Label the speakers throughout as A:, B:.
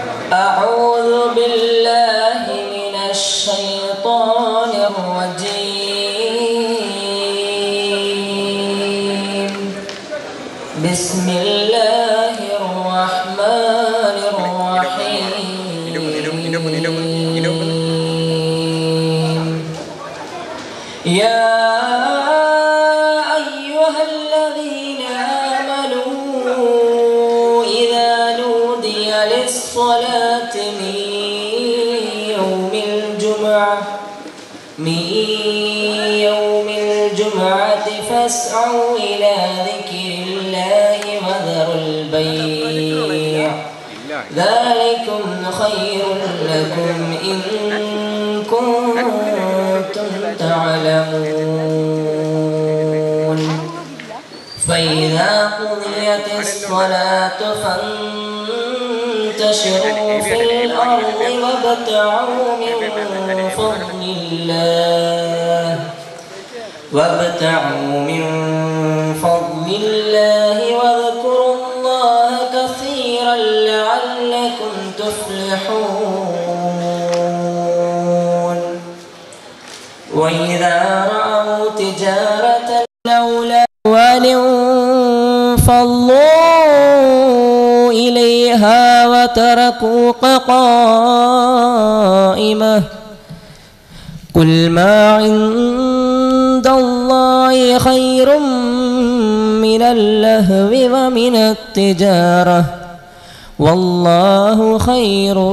A: أعوذ بالله من الشيطان الرجيم بسم الله الرحمن الرحيم يا أيها الذين آمنوا إذا نودي للصلاة من يوم الجمعة من يوم الجمعة فاسعوا إلى ذكر الله وذروا البيع ذلكم خير لكم إن كنتم تعلمون فإذا قضيت الصلاة فانتشروا في الأرض وابتغوا من فضل الله وابتغوا من فضل الله واذكروا الله كثيرا لعلكم تفلحون وإذا رأوا تجارة لولا انفضوا إليها وتركوك قائمة قل ما عند الله خير من اللهو ومن التجارة والله خير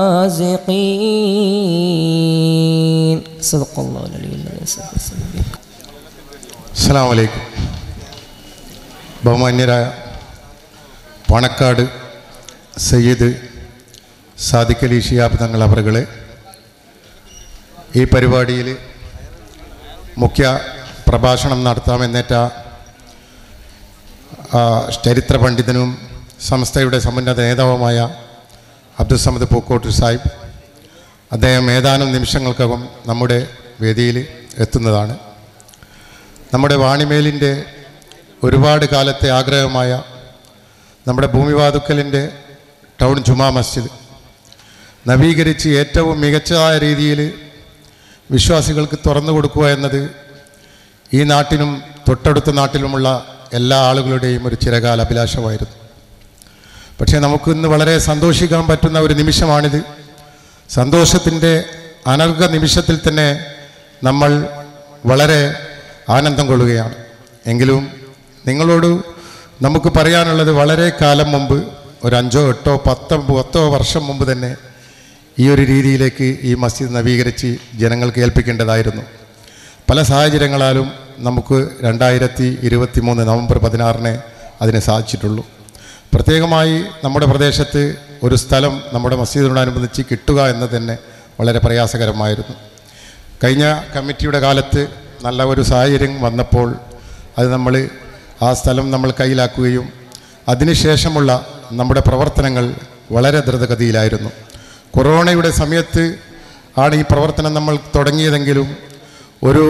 A: الرازقين صدق الله العلي العظيم صدق الله
B: അസ്സാം വലൈക്കും ബഹുമാന്യരായ പണക്കാട് സയ്യിദ് സാദിഖ് അലി ഷിയാബ് തങ്ങൾ അവറുകളെ ഈ പരിപാടിയിൽ മുഖ്യ പ്രഭാഷണം നടത്താമെന്നേറ്റ ആ, ചരിത്ര പണ്ഡിതനും സംസ്ഥയുടെ സമുന്നത നേതാവുമായ അബ്ദുസമദ് പൂക്കോട്ടൂർ സാഹിബ് അദ്ദേഹം ഏതാനും നിമിഷങ്ങൾക്കകം നമ്മുടെ വേദിയിൽ എത്തുന്നതാണ് നമ്മുടെ വാണിമേലിൻ്റെ ഒരുപാട് കാലത്തെ ആഗ്രഹമായ നമ്മുടെ ഭൂമിവാതുക്കലിൻ്റെ ടൗൺ ജുമാ മസ്ജിദ് നവീകരിച്ച് ഏറ്റവും മികച്ചതായ രീതിയിൽ വിശ്വാസികൾക്ക് തുറന്നു കൊടുക്കുക എന്നത് ഈ നാട്ടിനും തൊട്ടടുത്ത നാട്ടിലുമുള്ള എല്ലാ ആളുകളുടെയും ഒരു ചിരകാല അഭിലാഷമായിരുന്നു പക്ഷേ നമുക്ക് ഇന്ന് വളരെ സന്തോഷിക്കാൻ പറ്റുന്ന ഒരു നിമിഷമാണിത് സന്തോഷത്തിൻ്റെ അനർഘ നിമിഷത്തിൽ തന്നെ നമ്മൾ വളരെ ആനന്ദം കൊള്ളുകയാണ് എങ്കിലും നിങ്ങളോട് നമുക്ക് പറയാനുള്ളത് വളരെ കാലം മുമ്പ് ഒരു അഞ്ചോ എട്ടോ പത്തോ പത്തോ വർഷം മുമ്പ് തന്നെ ഈ ഒരു രീതിയിലേക്ക് ഈ മസ്ജിദ് നവീകരിച്ച് ജനങ്ങൾക്ക് ഏൽപ്പിക്കേണ്ടതായിരുന്നു പല സാഹചര്യങ്ങളാലും നമുക്ക് രണ്ടായിരത്തി ഇരുപത്തി മൂന്ന് നവംബർ പതിനാറിന് അതിന് സാധിച്ചിട്ടുള്ളൂ പ്രത്യേകമായി നമ്മുടെ പ്രദേശത്ത് ഒരു സ്ഥലം നമ്മുടെ മസ്ജിദിനോടനുബന്ധിച്ച് കിട്ടുക എന്നത് തന്നെ വളരെ പ്രയാസകരമായിരുന്നു കഴിഞ്ഞ കമ്മിറ്റിയുടെ കാലത്ത് നല്ല ഒരു സാഹചര്യം വന്നപ്പോൾ അത് നമ്മൾ ആ സ്ഥലം നമ്മൾ കയ്യിലാക്കുകയും അതിനുശേഷമുള്ള നമ്മുടെ പ്രവർത്തനങ്ങൾ വളരെ ദ്രുതഗതിയിലായിരുന്നു കൊറോണയുടെ സമയത്ത് ആണ് ഈ പ്രവർത്തനം നമ്മൾ തുടങ്ങിയതെങ്കിലും ഒരു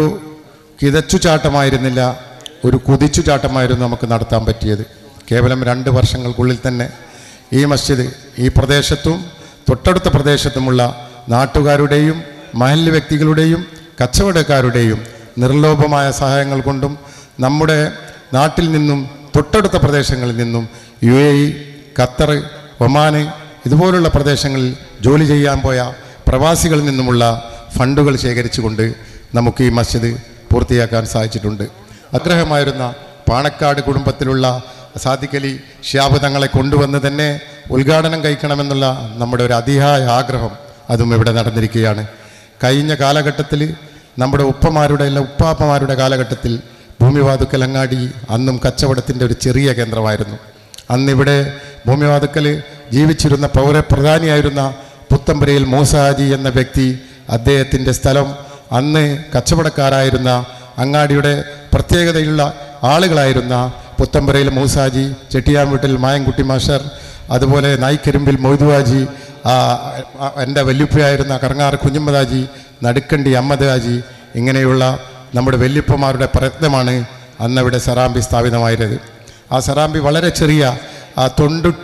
B: കിതച്ചുചാട്ടമായിരുന്നില്ല ഒരു കുതിച്ചുചാട്ടമായിരുന്നു നമുക്ക് നടത്താൻ പറ്റിയത് കേവലം രണ്ട് വർഷങ്ങൾക്കുള്ളിൽ തന്നെ ഈ മസ്ജിദ് ഈ പ്രദേശത്തും തൊട്ടടുത്ത പ്രദേശത്തുമുള്ള നാട്ടുകാരുടെയും മഹല്ല് വ്യക്തികളുടെയും കച്ചവടക്കാരുടെയും നിർലോഭമായ സഹായങ്ങൾ കൊണ്ടും നമ്മുടെ നാട്ടിൽ നിന്നും തൊട്ടടുത്ത പ്രദേശങ്ങളിൽ നിന്നും യു എ ഇ ഖത്തർ ഒമാന് ഇതുപോലുള്ള പ്രദേശങ്ങളിൽ ജോലി ചെയ്യാൻ പോയ പ്രവാസികളിൽ നിന്നുമുള്ള ഫണ്ടുകൾ ശേഖരിച്ചുകൊണ്ട് നമുക്ക് ഈ മസ്ജിദ് പൂർത്തിയാക്കാൻ സാധിച്ചിട്ടുണ്ട് ആഗ്രഹമായിരുന്ന പാണക്കാട് കുടുംബത്തിലുള്ള സാദിഖ് അലി ഷിയാബ് തങ്ങളെ കൊണ്ടുവന്ന് തന്നെ ഉദ്ഘാടനം കഴിക്കണമെന്നുള്ള നമ്മുടെ ഒരു അതിയായ ആഗ്രഹം അതും ഇവിടെ നടന്നിരിക്കുകയാണ് കഴിഞ്ഞ കാലഘട്ടത്തിൽ നമ്മുടെ ഉപ്പമാരുടെ അല്ല ഉപ്പാപ്പമാരുടെ കാലഘട്ടത്തിൽ ഭൂമിവാതുക്കൽ അങ്ങാടി അന്നും കച്ചവടത്തിൻ്റെ ഒരു ചെറിയ കേന്ദ്രമായിരുന്നു അന്നിവിടെ ഭൂമിവാതുക്കൽ ജീവിച്ചിരുന്ന പൗരപ്രധാനിയായിരുന്ന പുത്തമ്പരയിൽ മൂസാജി എന്ന വ്യക്തി അദ്ദേഹത്തിൻ്റെ സ്ഥലം അന്ന് കച്ചവടക്കാരായിരുന്ന അങ്ങാടിയുടെ പ്രത്യേകതയുള്ള ആളുകളായിരുന്ന പുത്തമ്പരയിൽ മൂസാജി ചെട്ടിയാമ്പീട്ടിൽ മായൻകുട്ടി മാഷർ അതുപോലെ നായിക്കരിമ്പിൽ മൊയ്തുവാജി ആ, ആ, എൻ്റെ വല്യുപ്പയായിരുന്ന കറങ്ങാറ് കുഞ്ഞമ്മദാജി നടുക്കണ്ടി അമ്മദാജി ഇങ്ങനെയുള്ള നമ്മുടെ വല്യുപ്പമാരുടെ പ്രയത്നമാണ് അന്നവിടെ സറാമ്പി സ്ഥാപിതമായിരുന്നത് ആ സറാമ്പി വളരെ ചെറിയ ആ തൊണ്ടിട്ട്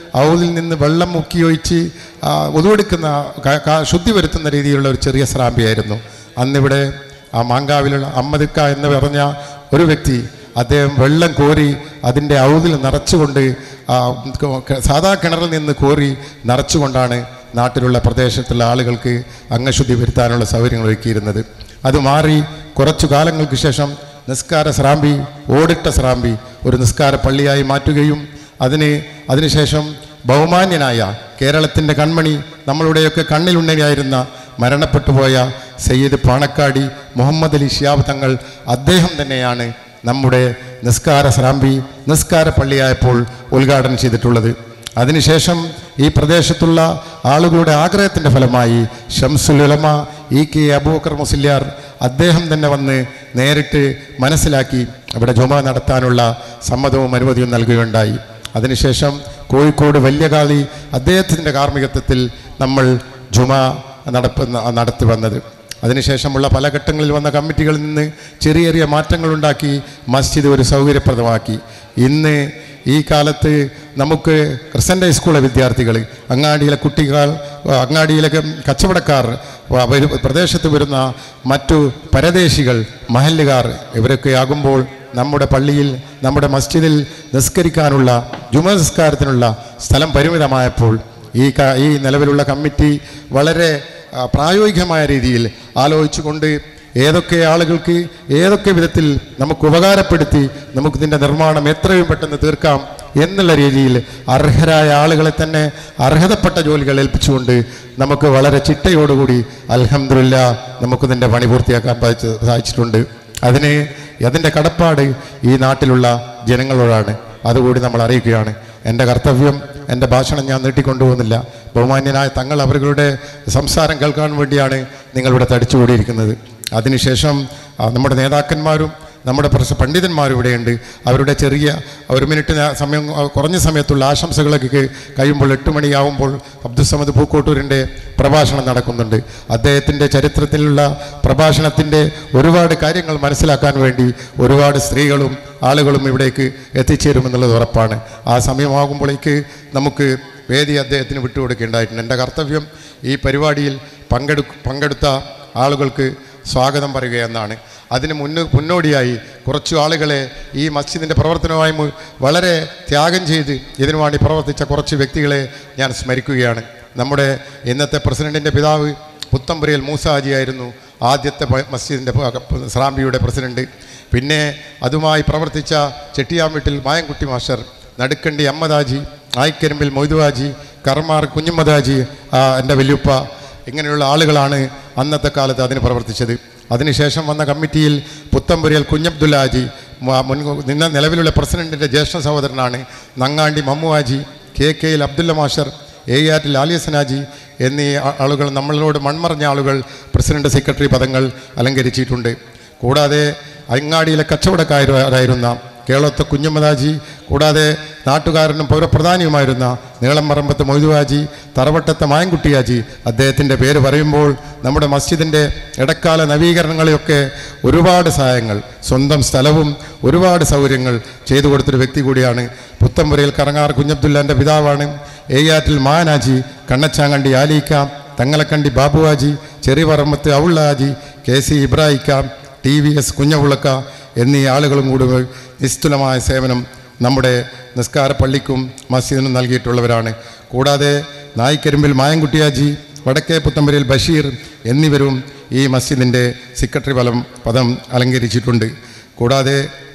B: ഔതിൽ നിന്ന് വെള്ളം മുക്കിയൊഴിച്ച് ആ, ഒതുവെടുക്കുന്ന ക- ക- ശുദ്ധി വരുത്തുന്ന രീതിയിലുള്ള ഒരു ചെറിയ സ്രാമ്പിയായിരുന്നു അന്നിവിടെ ആ മാങ്കാവിലുള്ള അമ്മദിക്ക എന്ന് പറഞ്ഞ ഒരു വ്യക്തി അദ്ദേഹം വെള്ളം കോരി അതിൻ്റെ ഔതിൽ നിറച്ചുകൊണ്ട് ആ, ക- സാധാ കിണറിൽ നിന്ന് കോരി നിറച്ചുകൊണ്ടാണ് നാട്ടിലുള്ള പ്രദേശത്തുള്ള ആളുകൾക്ക് അംഗശുദ്ധി വരുത്താനുള്ള സൗകര്യങ്ങൾ ഒരുക്കിയിരുന്നത് അത് മാറി കുറച്ചു കാലങ്ങൾക്ക് ശേഷം നിസ്കാര സ്രാമ്പി ഓടിട്ട സ്രാമ്പി ഒരു നിസ്കാര പള്ളിയായി മാറ്റുകയും അതിന് അതിനുശേഷം ബഹുമാന്യനായ കേരളത്തിൻ്റെ കൺമണി നമ്മളുടെയൊക്കെ കണ്ണിലുണ്ണയായിരുന്ന മരണപ്പെട്ടു പോയ സയ്യിദ് പാണക്കാടി മുഹമ്മദ് അലി ഷിയാബ് തങ്ങൾ അദ്ദേഹം തന്നെയാണ് നമ്മുടെ നിസ്കാര സ്രാമ്പി നിസ്കാര പള്ളിയായപ്പോൾ ഉദ്ഘാടനം ചെയ്തിട്ടുള്ളത് അതിനുശേഷം ഈ പ്രദേശത്തുള്ള ആളുകളുടെ ആഗ്രഹത്തിൻ്റെ ഫലമായി ഷംസുൽ ഉലമ ഇ കെ അബൂബക്കർ മുസ്ലിയാർ അദ്ദേഹം തന്നെ വന്ന് നേരിട്ട് മനസ്സിലാക്കി അവിടെ ജുമ നടത്താനുള്ള സമ്മതവും അനുമതിയും നൽകുകയുണ്ടായി അതിനുശേഷം കോഴിക്കോട് വല്യകാളി അദ്ദേഹത്തിൻ്റെ കാർമ്മികത്വത്തിൽ നമ്മൾ ജുമ നടപ്പുന്ന നടത്തി വന്നത് അതിനുശേഷമുള്ള പല ഘട്ടങ്ങളിൽ വന്ന കമ്മിറ്റികളിൽ നിന്ന് ചെറിയ ചെറിയ മാറ്റങ്ങളുണ്ടാക്കി മസ്ജിദ് ഒരു സൗകര്യപ്രദമാക്കി ഇന്ന് ഈ കാലത്ത് നമുക്ക് ക്രിസൻ്റ് ഹൈസ്കൂളിലെ വിദ്യാർത്ഥികൾ അങ്ങാടിയിലെ കുട്ടികൾ അങ്ങാടിയിലെ കച്ചവടക്കാർ വ- വരു- പ്രദേശത്ത് വരുന്ന മറ്റു പരദേശികൾ മഹല്ലുകാർ ഇവരൊക്കെ ആകുമ്പോൾ നമ്മുടെ പള്ളിയിൽ നമ്മുടെ മസ്ജിദിൽ നിസ്കരിക്കാനുള്ള ജുമ നിസ്കാരത്തിനുള്ള സ്ഥലം പരിമിതമായപ്പോൾ ഈ ക- ഈ നിലവിലുള്ള കമ്മിറ്റി വളരെ ആ, പ്രായോഗികമായ രീതിയിൽ ആലോചിച്ചുകൊണ്ട് ഏതൊക്കെ ആളുകൾക്ക് ഏതൊക്കെ വിധത്തിൽ നമുക്ക് ഉപകാരപ്പെടുത്തി നമുക്ക് ഇതിൻ്റെ നിർമ്മാണം എത്രയും പെട്ടെന്ന് തീർക്കാം എന്നുള്ള രീതിയിൽ അർഹരായ ആളുകളെ തന്നെ അർഹതപ്പെട്ട ജോലികൾ ഏൽപ്പിച്ചുകൊണ്ട് നമുക്ക് വളരെ ചിട്ടയോടുകൂടി അൽഹംദുലില്ല നമുക്കിതിൻ്റെ പണി പൂർത്തിയാക്കാൻ സാധിച്ച- സാധിച്ചിട്ടുണ്ട് അതിന് അതിൻ്റെ കടപ്പാട് ഈ നാട്ടിലുള്ള ജനങ്ങളോടാണ് അതുകൂടി നമ്മൾ അറിയിക്കുകയാണ് എൻ്റെ കർത്തവ്യം എൻ്റെ ഭാഷണം ഞാൻ നീട്ടിക്കൊണ്ടുപോകുന്നില്ല ബഹുമാന്യനായ തങ്ങൾ അവരുടെ സംസാരം കേൾക്കാൻ വേണ്ടിയാണ് നിങ്ങളിവിടെ തടിച്ചുകൂടിയിരിക്കുന്നത് അതിനുശേഷം ആ, നമ്മുടെ നേതാക്കന്മാരും നമ്മുടെ പ്രശ പണ്ഡിതന്മാരും ഇവിടെയുണ്ട് അവരുടെ ചെറിയ ഒരു മിനിറ്റ് നേ- സമയം ആ, കുറഞ്ഞ സമയത്തുള്ള ആശംസകളൊക്കെ കേ- കഴിയുമ്പോൾ എട്ട് മണിയാവുമ്പോൾ അബ്ദുസമദ് പൂക്കോട്ടൂരിൻ്റെ പ്രഭാഷണം നടക്കുന്നുണ്ട് അദ്ദേഹത്തിൻ്റെ ചരിത്രത്തിലുള്ള പ്രഭാഷണത്തിൻ്റെ ഒരുപാട് കാര്യങ്ങൾ മനസ്സിലാക്കാൻ വേണ്ടി ഒരുപാട് സ്ത്രീകളും ആളുകളും ഇവിടേക്ക് എത്തിച്ചേരുമെന്നുള്ളത് ഉറപ്പാണ് ആ സമയമാകുമ്പോഴേക്ക് നമുക്ക് വേദി അദ്ദേഹത്തിന് വിട്ടുകൊടുക്കേണ്ടതായിട്ടുണ്ട് എൻ്റെ കർത്തവ്യം ഈ പരിപാടിയിൽ പങ്കെടു പങ്കെടുത്ത ആളുകൾക്ക് സ്വാഗതം പറയുക എന്നാണ് അതിന് മുന്ന് മുന്നോടിയായി കുറച്ചു ആളുകളെ ഈ മസ്ജിദിൻ്റെ പ്രവർത്തനവുമായി മു- വളരെ ത്യാഗം ചെയ്ത് ഇതിനു വേണ്ടി പ്രവർത്തിച്ച കുറച്ച് വ്യക്തികളെ ഞാൻ സ്മരിക്കുകയാണ് നമ്മുടെ ഇന്നത്തെ പ്രസിഡൻറ്റിൻ്റെ പിതാവ് പുത്തമ്പുരയിൽ മൂസാജിയായിരുന്നു ആദ്യത്തെ പ- മസ്ജിദിൻ്റെ പ- സ്രാമ്പിയുടെ പ്രസിഡന്റ് പിന്നെ അതുമായി പ്രവർത്തിച്ച ചെട്ടിയാമ്പീട്ടിൽ മായൻകുട്ടി മാസ്റ്റർ നടുക്കണ്ടി അമ്മദാജി ആയിക്കരിമ്പിൽ മൊയ്തുവാജി കർമാർ കുഞ്ഞുമ്മദാജി ആ, എൻ്റെ വല്യുപ്പ ഇങ്ങനെയുള്ള ആളുകളാണ് അന്നത്തെ കാലത്ത് അതിന് പ്രവർത്തിച്ചത് അതിനുശേഷം വന്ന കമ്മിറ്റിയിൽ പുത്തമ്പുരിയൽ കുഞ്ഞബ്ദുല്ലാജി മ- മുൻ നിന്ന നിലവിലുള്ള പ്രസിഡന്റിൻ്റെ ജ്യേഷ്ഠ സഹോദരനാണ് നങ്ങാണ്ടി മമ്മുവാജി കെ കെയിൽ അബ്ദുല്ല മാഷർ എ ആറ്റിൽ ആലിയസനാജി എന്നീ ആ- ആളുകൾ നമ്മളോട് മൺമറഞ്ഞ ആളുകൾ പ്രസിഡന്റ് സെക്രട്ടറി പദങ്ങൾ അലങ്കരിച്ചിട്ടുണ്ട് കൂടാതെ അങ്ങാടിയിലെ കച്ചവടക്കാരായിരുന്ന കേളത്തെ കുഞ്ഞമ്മദാജി കൂടാതെ നാട്ടുകാരനും പൗരപ്രധാനിയുമായിരുന്ന നീളംപറമ്പത്ത് മൊയ്തുവാജി തറവട്ടത്തെ മായൻകുട്ടിയാജി അദ്ദേഹത്തിൻ്റെ പേര് പറയുമ്പോൾ നമ്മുടെ മസ്ജിദിൻ്റെ ഇടക്കാല നവീകരണങ്ങളെയൊക്കെ ഒരുപാട് സഹായങ്ങൾ സ്വന്തം സ്ഥലവും ഒരുപാട് സൗകര്യങ്ങൾ ചെയ്തു കൊടുത്തൊരു വ്യക്തി കൂടിയാണ് പുത്തമ്പുരയിൽ കറങ്ങാർ കുഞ്ഞബ്ദുല്ലാൻ്റെ പിതാവാണ് ഏയാറ്റിൽ മാനാജി കണ്ണച്ചാങ്കണ്ടി ആലിക്ക തങ്ങളക്കണ്ടി ബാബുവാജി ചെറിയപറമ്പത്ത് ഔള്ളാജി കെ സി ഇബ്രാഹിക്കാം ടി വി എസ് കുഞ്ഞവുളക്ക എന്നീ ആളുകളും കൂടി നിസ്തുലമായ സേവനം നമ്മുടെ നിസ്കാര പള്ളിക്കും മസ്ജിദിനും നൽകിയിട്ടുള്ളവരാണ് കൂടാതെ നായിക്കരിമ്പിൽ മായൻകുട്ടിയാജി വടക്കേ പുത്തമ്പരയിൽ ബഷീർ എന്നിവരും ഈ മസ്ജിദിൻ്റെ സെക്രട്ടറി പദം പദം അലങ്കരിച്ചിട്ടുണ്ട് കൂടാതെ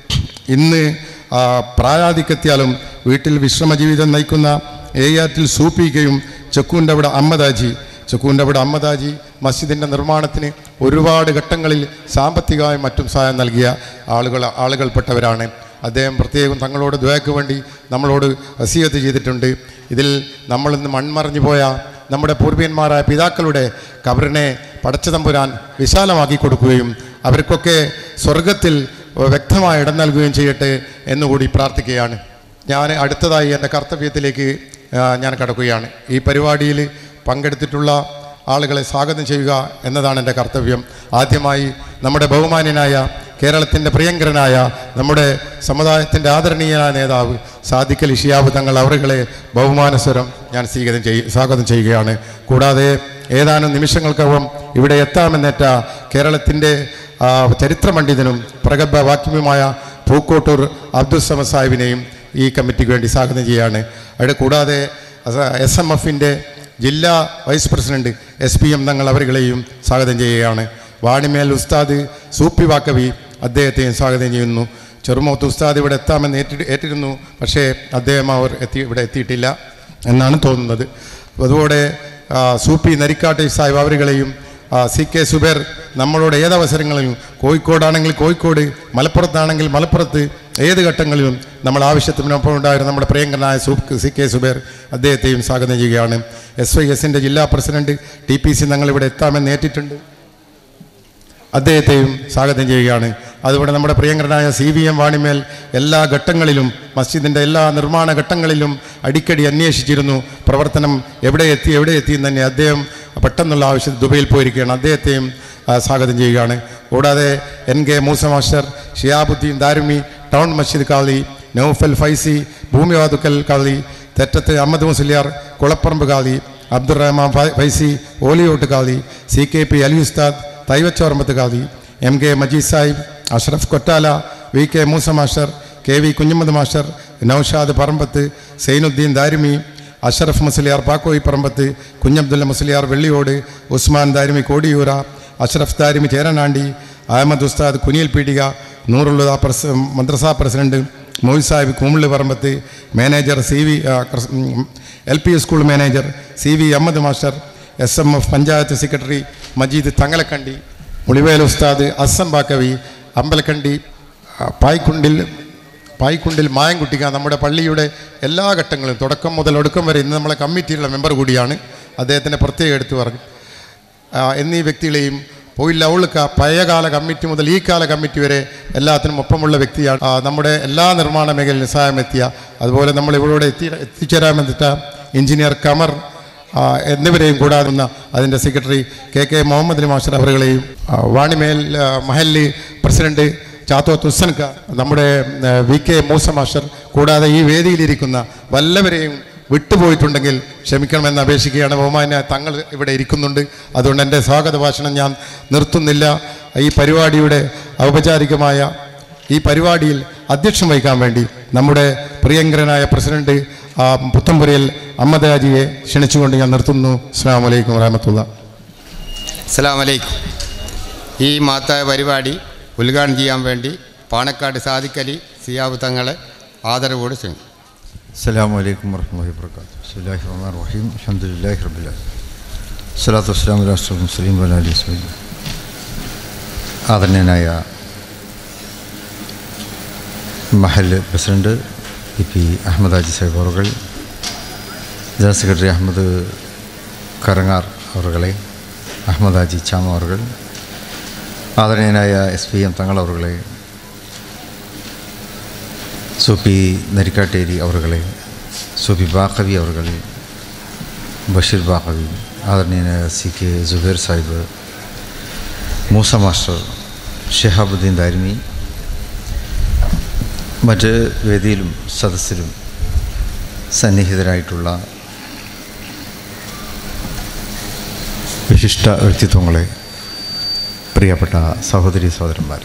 B: ഇന്ന് ആ, പ്രായാധിക്യത്താലും വീട്ടിൽ വിശ്രമ ജീവിതം നയിക്കുന്ന ഏയാറ്റിൽ സൂപ്പിക്കയും ചെക്കൂൻ്റെ അവിടെ അമ്മദാജി ചെക്കൂൻ്റെ അവിടെ അമ്മദാജി മസ്ജിദിൻ്റെ നിർമ്മാണത്തിന് ഒരുപാട് ഘട്ടങ്ങളിൽ സാമ്പത്തികമായും മറ്റും സഹായം നൽകിയ ആളുകൾ ആളുകൾപ്പെട്ടവരാണ് അദ്ദേഹം പ്രത്യേകം തങ്ങളോട് ദ്വയക്ക് വേണ്ടി നമ്മളോട് വസീയത്ത് ചെയ്തിട്ടുണ്ട് ഇതിൽ നമ്മളിന്ന് മൺമറഞ്ഞു പോയ നമ്മുടെ പൂർവീയന്മാരായ പിതാക്കളുടെ കബറിനെ പടച്ചതമ്പുരാൻ വിശാലമാക്കി കൊടുക്കുകയും അവർക്കൊക്കെ സ്വർഗത്തിൽ വ്യക്തമായ ഇടം നൽകുകയും ചെയ്യട്ടെ എന്നുകൂടി പ്രാർത്ഥിക്കുകയാണ് ഞാൻ അടുത്തതായി എൻ്റെ കർത്തവ്യത്തിലേക്ക് ആ, ഞാൻ കടക്കുകയാണ് ഈ പരിപാടിയിൽ പങ്കെടുത്തിട്ടുള്ള ആളുകളെ സ്വാഗതം ചെയ്യുക എന്നതാണ് എൻ്റെ കർത്തവ്യം ആദ്യമായി നമ്മുടെ ബഹുമാന്യനായ കേരളത്തിൻ്റെ പ്രിയങ്കരനായ നമ്മുടെ സമുദായത്തിൻ്റെ ആദരണീയനായ നേതാവ് സാദിഖൽ ഇഷിയാബ് തങ്ങൾ അവരുകളെ ബഹുമാനസ്വരം ഞാൻ സ്വീകരണം ചെയ്യ സ്വാഗതം ചെയ്യുകയാണ് കൂടാതെ ഏതാനും നിമിഷങ്ങൾക്കകം ഇവിടെ എത്താമെന്നേറ്റ കേരളത്തിൻ്റെ ആ, ചരിത്ര പണ്ഡിതനും പ്രഗത്ഭ വാക്യവുമായ പൂക്കോട്ടൂർ അബ്ദുൽ സമദ് സാഹിബിനെയും ഈ കമ്മിറ്റിക്ക് വേണ്ടി സ്വാഗതം ചെയ്യുകയാണ് അവിടെ കൂടാതെ എസ് എം എഫിൻ്റെ ജില്ലാ vice president S P M Thangal അവരുകളെയും സ്വാഗതം ചെയ്യുകയാണ് വാണിമേൽ ഉസ്താദ് സൂപ്പി വാക്കവി അദ്ദേഹത്തെയും സ്വാഗതം ചെയ്യുന്നു ചെറുമൂത്ത് ഉസ്താദ് ഇവിടെ എത്താമെന്ന് ഏറ്റി ഏറ്റിരുന്നു പക്ഷേ അദ്ദേഹം അവർ എത്തി ഇവിടെ എത്തിയിട്ടില്ല എന്നാണ് തോന്നുന്നത് അതുപോലെ ആ, സൂപ്പി നരിക്കാട്ടെ സാഹിബ് അവരുകളെയും ആ, സി കെ സുബേർ നമ്മളോട് ഏതവസരങ്ങളിലും കോഴിക്കോടാണെങ്കിൽ കോഴിക്കോട് മലപ്പുറത്താണെങ്കിൽ മലപ്പുറത്ത് ഏത് ഘട്ടങ്ങളിലും നമ്മൾ ആവശ്യത്തിനൊപ്പം ഉണ്ടായിരുന്ന നമ്മുടെ പ്രിയങ്കരനായ സൂ സി കെ സുബേർ അദ്ദേഹത്തെയും സ്വാഗതം ചെയ്യുകയാണ് എസ് വൈ എസിൻ്റെ ജില്ലാ പ്രസിഡന്റ് ടി പി സി ഞങ്ങളിവിടെ എത്താമെന്ന് ഏറ്റിട്ടുണ്ട് അദ്ദേഹത്തെയും സ്വാഗതം ചെയ്യുകയാണ് അതുപോലെ നമ്മുടെ പ്രിയങ്കരനായ സി വി എം വാണിമേൽ എല്ലാ ഘട്ടങ്ങളിലും മസ്ജിദിൻ്റെ എല്ലാ നിർമ്മാണ ഘട്ടങ്ങളിലും അടിക്കടി അന്വേഷിച്ചിരുന്നു പ്രവർത്തനം എവിടെ എത്തി എവിടെ എത്തി എന്ന് തന്നെ അദ്ദേഹം പെട്ടെന്നുള്ള ആവശ്യത്തിൽ ദുബൈയിൽ പോയിരിക്കുകയാണ് അദ്ദേഹത്തെയും ആ, സ്വാഗതം ചെയ്യുകയാണ് കൂടാതെ N K Moosa master Shihabuddin Darimi town മസ്ജിദ് കാളി നൌഫൽ ഫൈസി ഭൂമിവാതുക്കൽ കാളി തെറ്റത്ത് അഹമ്മദ് മുസ്ലിയാർ കുളപ്പറമ്പ് കാളി അബ്ദുറഹ്മാൻ ഫൈ- ഫൈസി ഓലിയോട്ട് കാളി സി കെ പി അലി ഉസ്താദ് തൈവച്ചോർമത്ത് കാളി M K Majeed Sahib Ashraf Kottala V K Moosa master K V Kunhammad master Naushad Parambath Zainuddin Darimi Ashraf Musliyar Pakkoyi Parambath Kunhabdulla Musliyar Velliyod Usman Darimi Kodiyura Ashraf Darimi Cheranandi Ahammad ഉസ്താദ് കുനിയൽ പീടിക നൂറുള്ള പ്രസ് മദ്രസ president Moyis Sahib Koomulli Parambath manager C V L P school manager C V Ahammad master S M F panchayat secretary Majeed Thangalakkandi Mulivel ഉസ്താദ് അസം ബാക്കവി അമ്പലക്കണ്ടി ആ, പായ്ക്കുണ്ടിൽ പായ്ക്കുണ്ടിൽ മായൻകുട്ടിക്ക നമ്മുടെ പള്ളിയുടെ എല്ലാ ഘട്ടങ്ങളും തുടക്കം മുതൽ ഒടുക്കം വരെ ഇന്ന് നമ്മളെ കമ്മിറ്റിയിലുള്ള മെമ്പർ കൂടിയാണ് അദ്ദേഹത്തിൻ്റെ പ്രത്യേകം എടുത്തു പറഞ്ഞു ആ, എന്നീ വ്യക്തികളെയും പോയില്ല ഉള്ളുക്ക പഴയകാല കമ്മിറ്റി മുതൽ ഈ കാല കമ്മിറ്റി വരെ എല്ലാത്തിനും ഒപ്പമുള്ള വ്യക്തിയാണ് ആ, നമ്മുടെ എല്ലാ നിർമ്മാണ മേഖലയിലും സഹായം എത്തിയ അതുപോലെ നമ്മൾ ഇവിടെ എത്തി എത്തിച്ചേരാമെന്നിട്ട എഞ്ചിനീയർ കമർ ആ, എന്നിവരെയും കൂടാതെ വന്ന അതിൻ്റെ secretary K K Muhammad master അവരുകളെയും ആ, വാണിമേൽ ആ, മഹല്ലി പ്രസിഡന്റ് ചാത്തോ തുസൻക നമ്മുടെ ആ, വി കെ മൂസ മാസ്റ്റർ കൂടാതെ ഈ വേദിയിലിരിക്കുന്ന വല്ലവരെയും വിട്ടുപോയിട്ടുണ്ടെങ്കിൽ ക്ഷമിക്കണമെന്ന് അപേക്ഷിക്കുകയാണ് ബഹുമാന്യ തങ്ങൾ ഇവിടെ ഇരിക്കുന്നുണ്ട് അതുകൊണ്ട് എൻ്റെ സ്വാഗത ഭാഷണം ഞാൻ നിർത്തുന്നില്ല ഈ പരിപാടിയുടെ ഔപചാരികമായ ഈ പരിപാടിയിൽ അധ്യക്ഷം വഹിക്കാൻ വേണ്ടി നമ്മുടെ പ്രിയങ്കരനായ പ്രസിഡന്റ് ആ, പുത്തമ്പുരയിൽ അഹമ്മദ് ഹാജിയെ ക്ഷണിച്ചുകൊണ്ട് ഞാൻ നിർത്തുന്നു അസ്സാം വലൈക്കും വറഹമത്തുള്ള
C: അസ്സാം വലൈക്കും ഈ മഹത്തായ പരിപാടി ഉദ്ഘാടനം ചെയ്യാൻ വേണ്ടി പാണക്കാട് സാദിഖലി സിയാബ് തങ്ങളെ ആദരവോട് ചെയ്യും
D: السلام عليكم ورحمة الله وبركاته بسم الله الرحمن الرحيم الحمد لله رب العالمين الصلاة والسلام على أشرف المرسلين وعلى آله وصحبه ആദരണീയനായ മഹൽ president E P Ahammad Haji Sahib അവറുകൾ ജനറൽ സെക്രട്ടറി അഹമ്മദ് കറങ്ങാർ അവറുകളെ അഹമ്മദ് ഹാജി ചാമ അവറുകൾ ആദരണീയനായ എസ് പി എം തങ്ങൾ അവറുകളെ സൂപ്പി നരിക്കാട്ടേരി അവറുകളെ സൂപ്പി ബാഖവി അവറുകളെ ബഷീർ ബാഖവി ആദരണീയനായ C K Jubair Sahib Moosa master Shihabuddin Darimi മറ്റ് വേദിയിലും സദസ്സിലും സന്നിഹിതരായിട്ടുള്ള വിശിഷ്ട വ്യക്തിത്വങ്ങളെ പ്രിയപ്പെട്ട സഹോദരി സഹോദരന്മാർ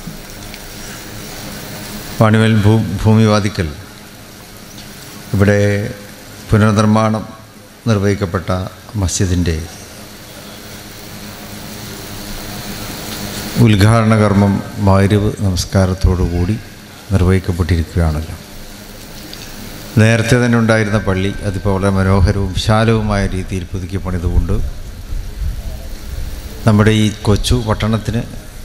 D: വാണിമേൽ ഭൂ ഭൂമിവാദിക്കൽ ഇവിടെ പുനർനിർമ്മാണം നിർവഹിക്കപ്പെട്ട മസ്ജിദിൻ്റെ ഉദ്ഘാടന കർമ്മം മാരിവ് നമസ്കാരത്തോടുകൂടി നിർവഹിക്കപ്പെട്ടിരിക്കുകയാണല്ലോ നേരത്തെ തന്നെ ഉണ്ടായിരുന്ന പള്ളി അതിപ്പോൾ വളരെ മനോഹരവും വിശാലവുമായ രീതിയിൽ പുതുക്കി പണിതുകൊണ്ട് നമ്മുടെ ഈ കൊച്ചു പട്ടണത്തിന്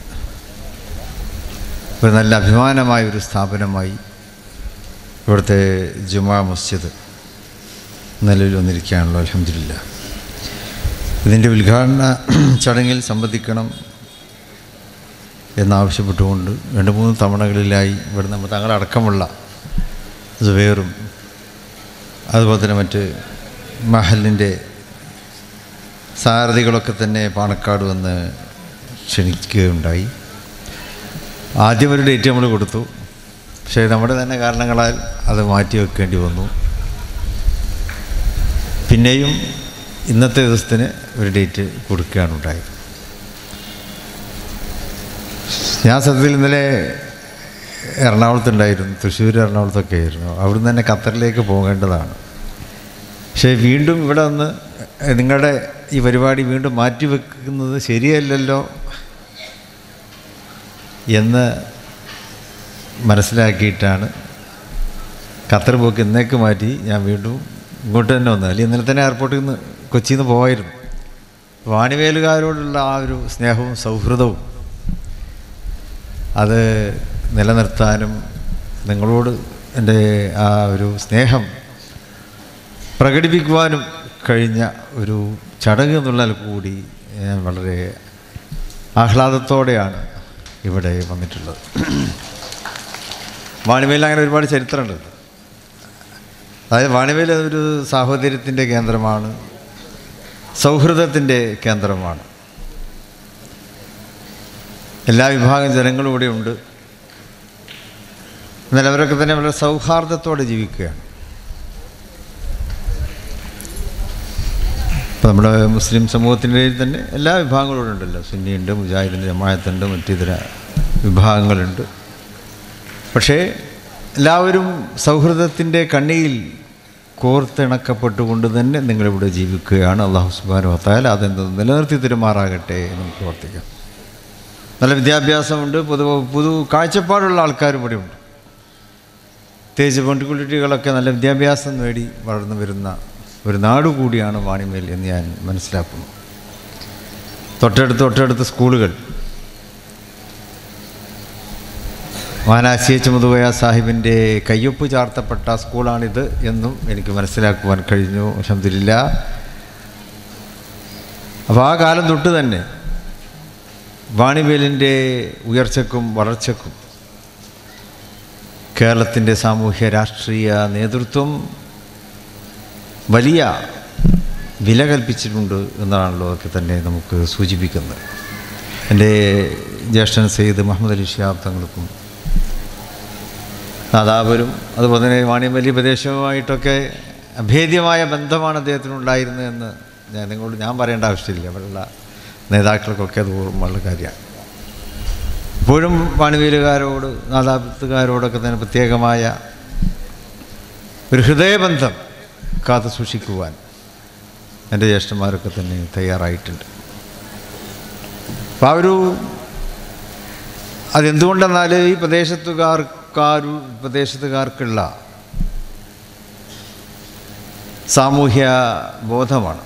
D: ഒരു നല്ല അഭിമാനമായ ഒരു സ്ഥാപനമായി ഇവിടുത്തെ ജുമാ മസ്ജിദ് നിലവിൽ വന്നിരിക്കുകയാണല്ലോ അലഹമില്ല ഇതിൻ്റെ ഉദ്ഘാടന ചടങ്ങിൽ സംബന്ധിക്കണം എന്നാവശ്യപ്പെട്ടുകൊണ്ട് രണ്ട് മൂന്ന് തവണകളിലായി ഇവിടെ നമ്മൾ തങ്ങളടക്കമുള്ള സുബേറും അതുപോലെ തന്നെ മറ്റ് മഹലിൻ്റെ സാരഥികളൊക്കെ തന്നെ പാണക്കാട് വന്ന് ക്ഷണിക്കുകയുണ്ടായി ആദ്യം ഒരു ഡേറ്റ് നമ്മൾ കൊടുത്തു പക്ഷേ നമ്മുടെ തന്നെ കാരണങ്ങളാൽ അത് മാറ്റി വെക്കേണ്ടി വന്നു പിന്നെയും ഇന്നത്തെ ദിവസത്തിന് ഒരു ഡേറ്റ് കൊടുക്കുകയാണ് ഉണ്ടായത് ഞാൻ സത്യത്തിൽ ഇന്നലെ എറണാകുളത്തുണ്ടായിരുന്നു തൃശ്ശൂർ എറണാകുളത്തൊക്കെ ആയിരുന്നു അവിടുന്ന് തന്നെ ഖത്തറിലേക്ക് പോകേണ്ടതാണ് പക്ഷേ വീണ്ടും ഇവിടെ വന്ന് നിങ്ങളുടെ ഈ പരിപാടി വീണ്ടും മാറ്റിവെക്കുന്നത് ശരിയല്ലല്ലോ എന്ന് മനസ്സിലാക്കിയിട്ടാണ് ഖത്തർ പോക്ക് ഇന്നേക്ക് മാറ്റി ഞാൻ വീണ്ടും ഇങ്ങോട്ട് തന്നെ വന്നത് അല്ലെങ്കിൽ ഇന്നലെ തന്നെ എയർപോർട്ടിൽ നിന്ന് കൊച്ചിയിൽ നിന്ന് പോകായിരുന്നു വാണിവേലുകാരോടുള്ള ആ ഒരു സ്നേഹവും സൗഹൃദവും അത് നിലനിർത്താനും നിങ്ങളോട് എൻ്റെ ആ ഒരു സ്നേഹം പ്രകടിപ്പിക്കുവാനും കഴിഞ്ഞ ഒരു ചടങ്ങ് എന്നുള്ള കൂടി ഞാൻ വളരെ ആഹ്ലാദത്തോടെയാണ് ഇവിടെ വന്നിട്ടുള്ളത് വാണിമേലിൽ അങ്ങനെ ഒരുപാട് ചരിത്രമുണ്ട് അതായത് വാണിമേൽ ഒരു സാഹോദര്യത്തിൻ്റെ കേന്ദ്രമാണ് സൗഹൃദത്തിൻ്റെ കേന്ദ്രമാണ് എല്ലാ വിഭാഗം ജനങ്ങളും ഇവിടെ ഉണ്ട് എന്നാൽ അവരൊക്കെ തന്നെ വളരെ സൗഹാർദ്ദത്തോടെ ജീവിക്കുകയാണ് ഇപ്പോൾ നമ്മുടെ മുസ്ലിം സമൂഹത്തിൻ്റെ തന്നെ എല്ലാ വിഭാഗങ്ങളും ഇവിടെ ഉണ്ടല്ലോ സുന്നിയുണ്ട് മുജാഹിദുണ്ട് ജമായത്തുണ്ട് മറ്റിതര വിഭാഗങ്ങളുണ്ട് പക്ഷേ എല്ലാവരും സൗഹൃദത്തിൻ്റെ കണ്ണിയിൽ കോർത്തിണക്കപ്പെട്ടുകൊണ്ട് തന്നെ നിങ്ങളിവിടെ ജീവിക്കുകയാണ് അള്ളാഹു സുബാനു വത്തായാൽ അതെന്ത് നിലനിർത്തി തരുമാറാകട്ടെ എന്ന് നമുക്ക് പ്രവർത്തിക്കാം നല്ല വിദ്യാഭ്യാസമുണ്ട് പൊതു പുതു കാഴ്ചപ്പാടുള്ള ആൾക്കാരും ഇവിടെ ഉണ്ട് പ്രത്യേകിച്ച് പെൺകുട്ടികളൊക്കെ നല്ല വിദ്യാഭ്യാസം നേടി വളർന്നു വരുന്ന ഒരു നാട് കൂടിയാണ് വാണിമേൽ എന്ന് ഞാൻ മനസ്സിലാക്കുന്നു തൊട്ടടുത്ത് തൊട്ടടുത്ത് സ്കൂളുകൾ വാനാശി എച്ച് മുതുകയ സാഹിബിൻ്റെ കയ്യൊപ്പ് ചാർത്തപ്പെട്ട സ്കൂളാണിത് എന്നും എനിക്ക് മനസ്സിലാക്കുവാൻ കഴിഞ്ഞു അലഹമില്ല അപ്പോൾ ആ കാലം തൊട്ട് തന്നെ വാണിവേലിൻ്റെ ഉയർച്ചക്കും വളർച്ചക്കും കേരളത്തിൻ്റെ സാമൂഹ്യ രാഷ്ട്രീയ നേതൃത്വം വലിയ വില കൽപ്പിച്ചിട്ടുണ്ട് എന്നാണല്ലോ ഒക്കെ തന്നെ നമുക്ക് സൂചിപ്പിക്കുന്നത് എൻ്റെ ജ്യേഷ്ഠൻ സെയ്ദ് മുഹമ്മദ് അലി ഷിയാബ് തങ്ങൾക്കും നാദാപുരം അതുപോലെ തന്നെ വാണിയമ്പലി പ്രദേശവുമായിട്ടൊക്കെ അഭേദ്യമായ ബന്ധമാണ് അദ്ദേഹത്തിനുണ്ടായിരുന്നത് എന്ന് ഞാൻ നിങ്ങളോട് ഞാൻ പറയേണ്ട ആവശ്യമില്ല അവിടെയുള്ള നേതാക്കൾക്കൊക്കെ അത് ഓർമ്മയുള്ള കാര്യമാണ് ഇപ്പോഴും വാണിവേലുകാരോട് നാദാപുരത്തുകാരോടൊക്കെ തന്നെ പ്രത്യേകമായ ഒരു ഹൃദയബന്ധം കാത്തു സൂക്ഷിക്കുവാൻ എൻ്റെ ജ്യേഷ്ഠന്മാരൊക്കെ തന്നെ തയ്യാറായിട്ടുണ്ട് അപ്പോൾ ആ ഒരു അതെന്തുകൊണ്ടെന്നാൽ ഈ പ്രദേശത്തുകാർക്കാർ പ്രദേശത്തുകാർക്കുള്ള സാമൂഹ്യ ബോധമാണ്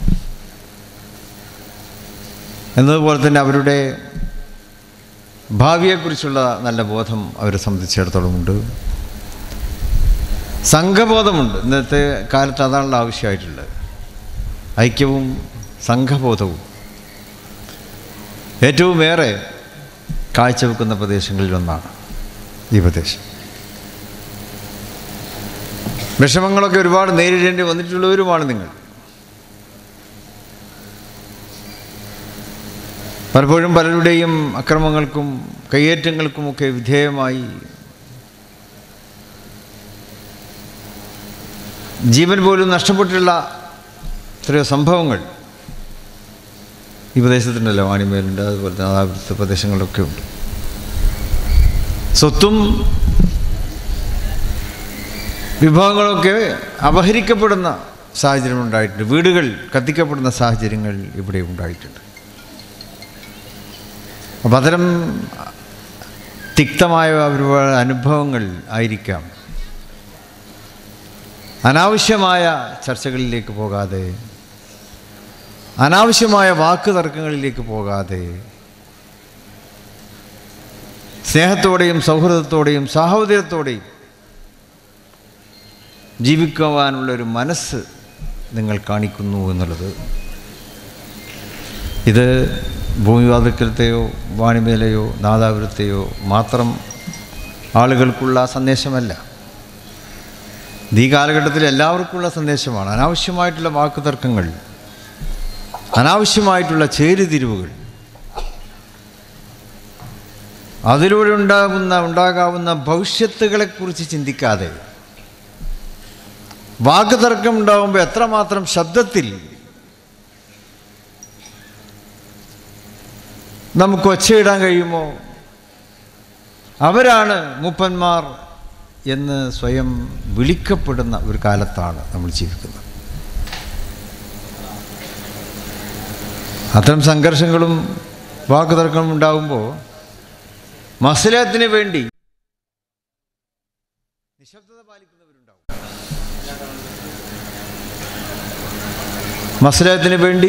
D: എന്നതുപോലെ തന്നെ അവരുടെ ഭാവിയെക്കുറിച്ചുള്ള നല്ല ബോധം അവരെ സംബന്ധിച്ചിടത്തോളം ഉണ്ട് സംഘബോധമുണ്ട് ഇന്നത്തെ കാലത്ത് അതാണല്ലോ ആവശ്യമായിട്ടുള്ളത് ഐക്യവും സംഘബോധവും ഏറ്റവും ഏറെ കാഴ്ചവെക്കുന്ന പ്രദേശങ്ങളിൽ ഒന്നാണ് ഈ പ്രദേശം വിഷമങ്ങളൊക്കെ ഒരുപാട് നേരിടേണ്ടി വന്നിട്ടുള്ളവരുമാണ് നിങ്ങൾ പലപ്പോഴും പലരുടെയും അക്രമങ്ങൾക്കും കയ്യേറ്റങ്ങൾക്കുമൊക്കെ വിധേയമായി ജീവൻ പോലും നഷ്ടപ്പെട്ടുള്ള എത്രയോ സംഭവങ്ങൾ ഈ പ്രദേശത്തുണ്ടല്ലോ വാണിമേലുണ്ട് അതുപോലെ തന്നെ അവിടുത്തെ പ്രദേശങ്ങളിലൊക്കെ ഉണ്ട് സ്വത്തും വിഭവങ്ങളൊക്കെ അപഹരിക്കപ്പെടുന്ന സാഹചര്യം ഉണ്ടായിട്ടുണ്ട് വീടുകൾ കത്തിക്കപ്പെടുന്ന സാഹചര്യങ്ങൾ ഇവിടെ ഉണ്ടായിട്ടുണ്ട് അപ്പം അത്തരം തിക്തമായ ഒരുപാട് അനുഭവങ്ങൾ ആയിരിക്കാം അനാവശ്യമായ ചർച്ചകളിലേക്ക് പോകാതെ അനാവശ്യമായ വാക്ക് തർക്കങ്ങളിലേക്ക് പോകാതെ സ്നേഹത്തോടെയും സൗഹൃദത്തോടെയും സാഹോദര്യത്തോടെയും ജീവിക്കുവാനുള്ള ഒരു മനസ്സ് നിങ്ങൾ കാണിക്കുന്നു എന്നുള്ളത് ഇത് ഭൂമിവാതിക്കലത്തെയോ വാണിമേലയോ നാദാപുരത്തെയോ മാത്രം ആളുകൾക്കുള്ള സന്ദേശമല്ല ഇത് ഈ കാലഘട്ടത്തിൽ എല്ലാവർക്കുമുള്ള സന്ദേശമാണ് അനാവശ്യമായിട്ടുള്ള വാക്കുതർക്കങ്ങൾ അനാവശ്യമായിട്ടുള്ള ചേരുതിരിവുകൾ അതിലൂടെ ഉണ്ടാകുന്ന ഉണ്ടാകാവുന്ന ഭവിഷ്യത്തുകളെക്കുറിച്ച് ചിന്തിക്കാതെ വാക്കുതർക്കം ഉണ്ടാകുമ്പോൾ എത്രമാത്രം ശബ്ദത്തിൽ നമുക്ക് ഒച്ചയിടാൻ കഴിയുമോ അവരാണ് മൂപ്പന്മാർ എന്ന് സ്വയം വിളിക്കപ്പെടുന്ന ഒരു കാലത്താണ് നമ്മൾ ജീവിക്കുന്നത് അത്തരം സംഘർഷങ്ങളും വാക്കുതർക്കങ്ങളും ഉണ്ടാകുമ്പോൾ മസലത്തിന് വേണ്ടി നിശബ്ദത പാലിക്കുന്നവരുണ്ടാവും മസലത്തിന് വേണ്ടി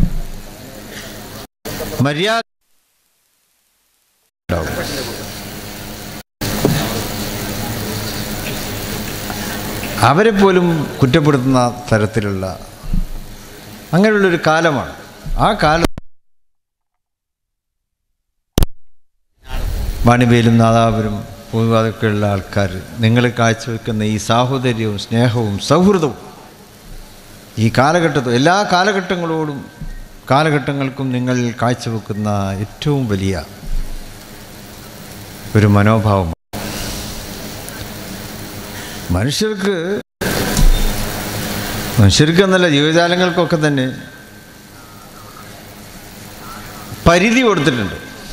D: മര്യാദ ഉണ്ടാവും അവരെ പോലും കുറ്റപ്പെടുത്തുന്ന തരത്തിലുള്ള അങ്ങനെയുള്ളൊരു കാലമാണ് ആ കാലം വാണിബേലും നാദാപുരം ഭൂമിവാദമൊക്കെയുള്ള ആൾക്കാർ നിങ്ങൾ കാഴ്ചവെക്കുന്ന ഈ സാഹോദര്യവും സ്നേഹവും സൗഹൃദവും ഈ കാലഘട്ടത്തിൽ എല്ലാ കാലഘട്ടങ്ങളോടും കാലഘട്ടങ്ങൾക്കും നിങ്ങൾ കാഴ്ചവെക്കുന്ന ഏറ്റവും വലിയ ഒരു മനോഭാവം മനുഷ്യർക്ക് മനുഷ്യർക്ക് എന്നല്ല ജീവജാലങ്ങൾക്കൊക്കെ തന്നെ പരിധി കൊടുത്തിട്ടുണ്ട്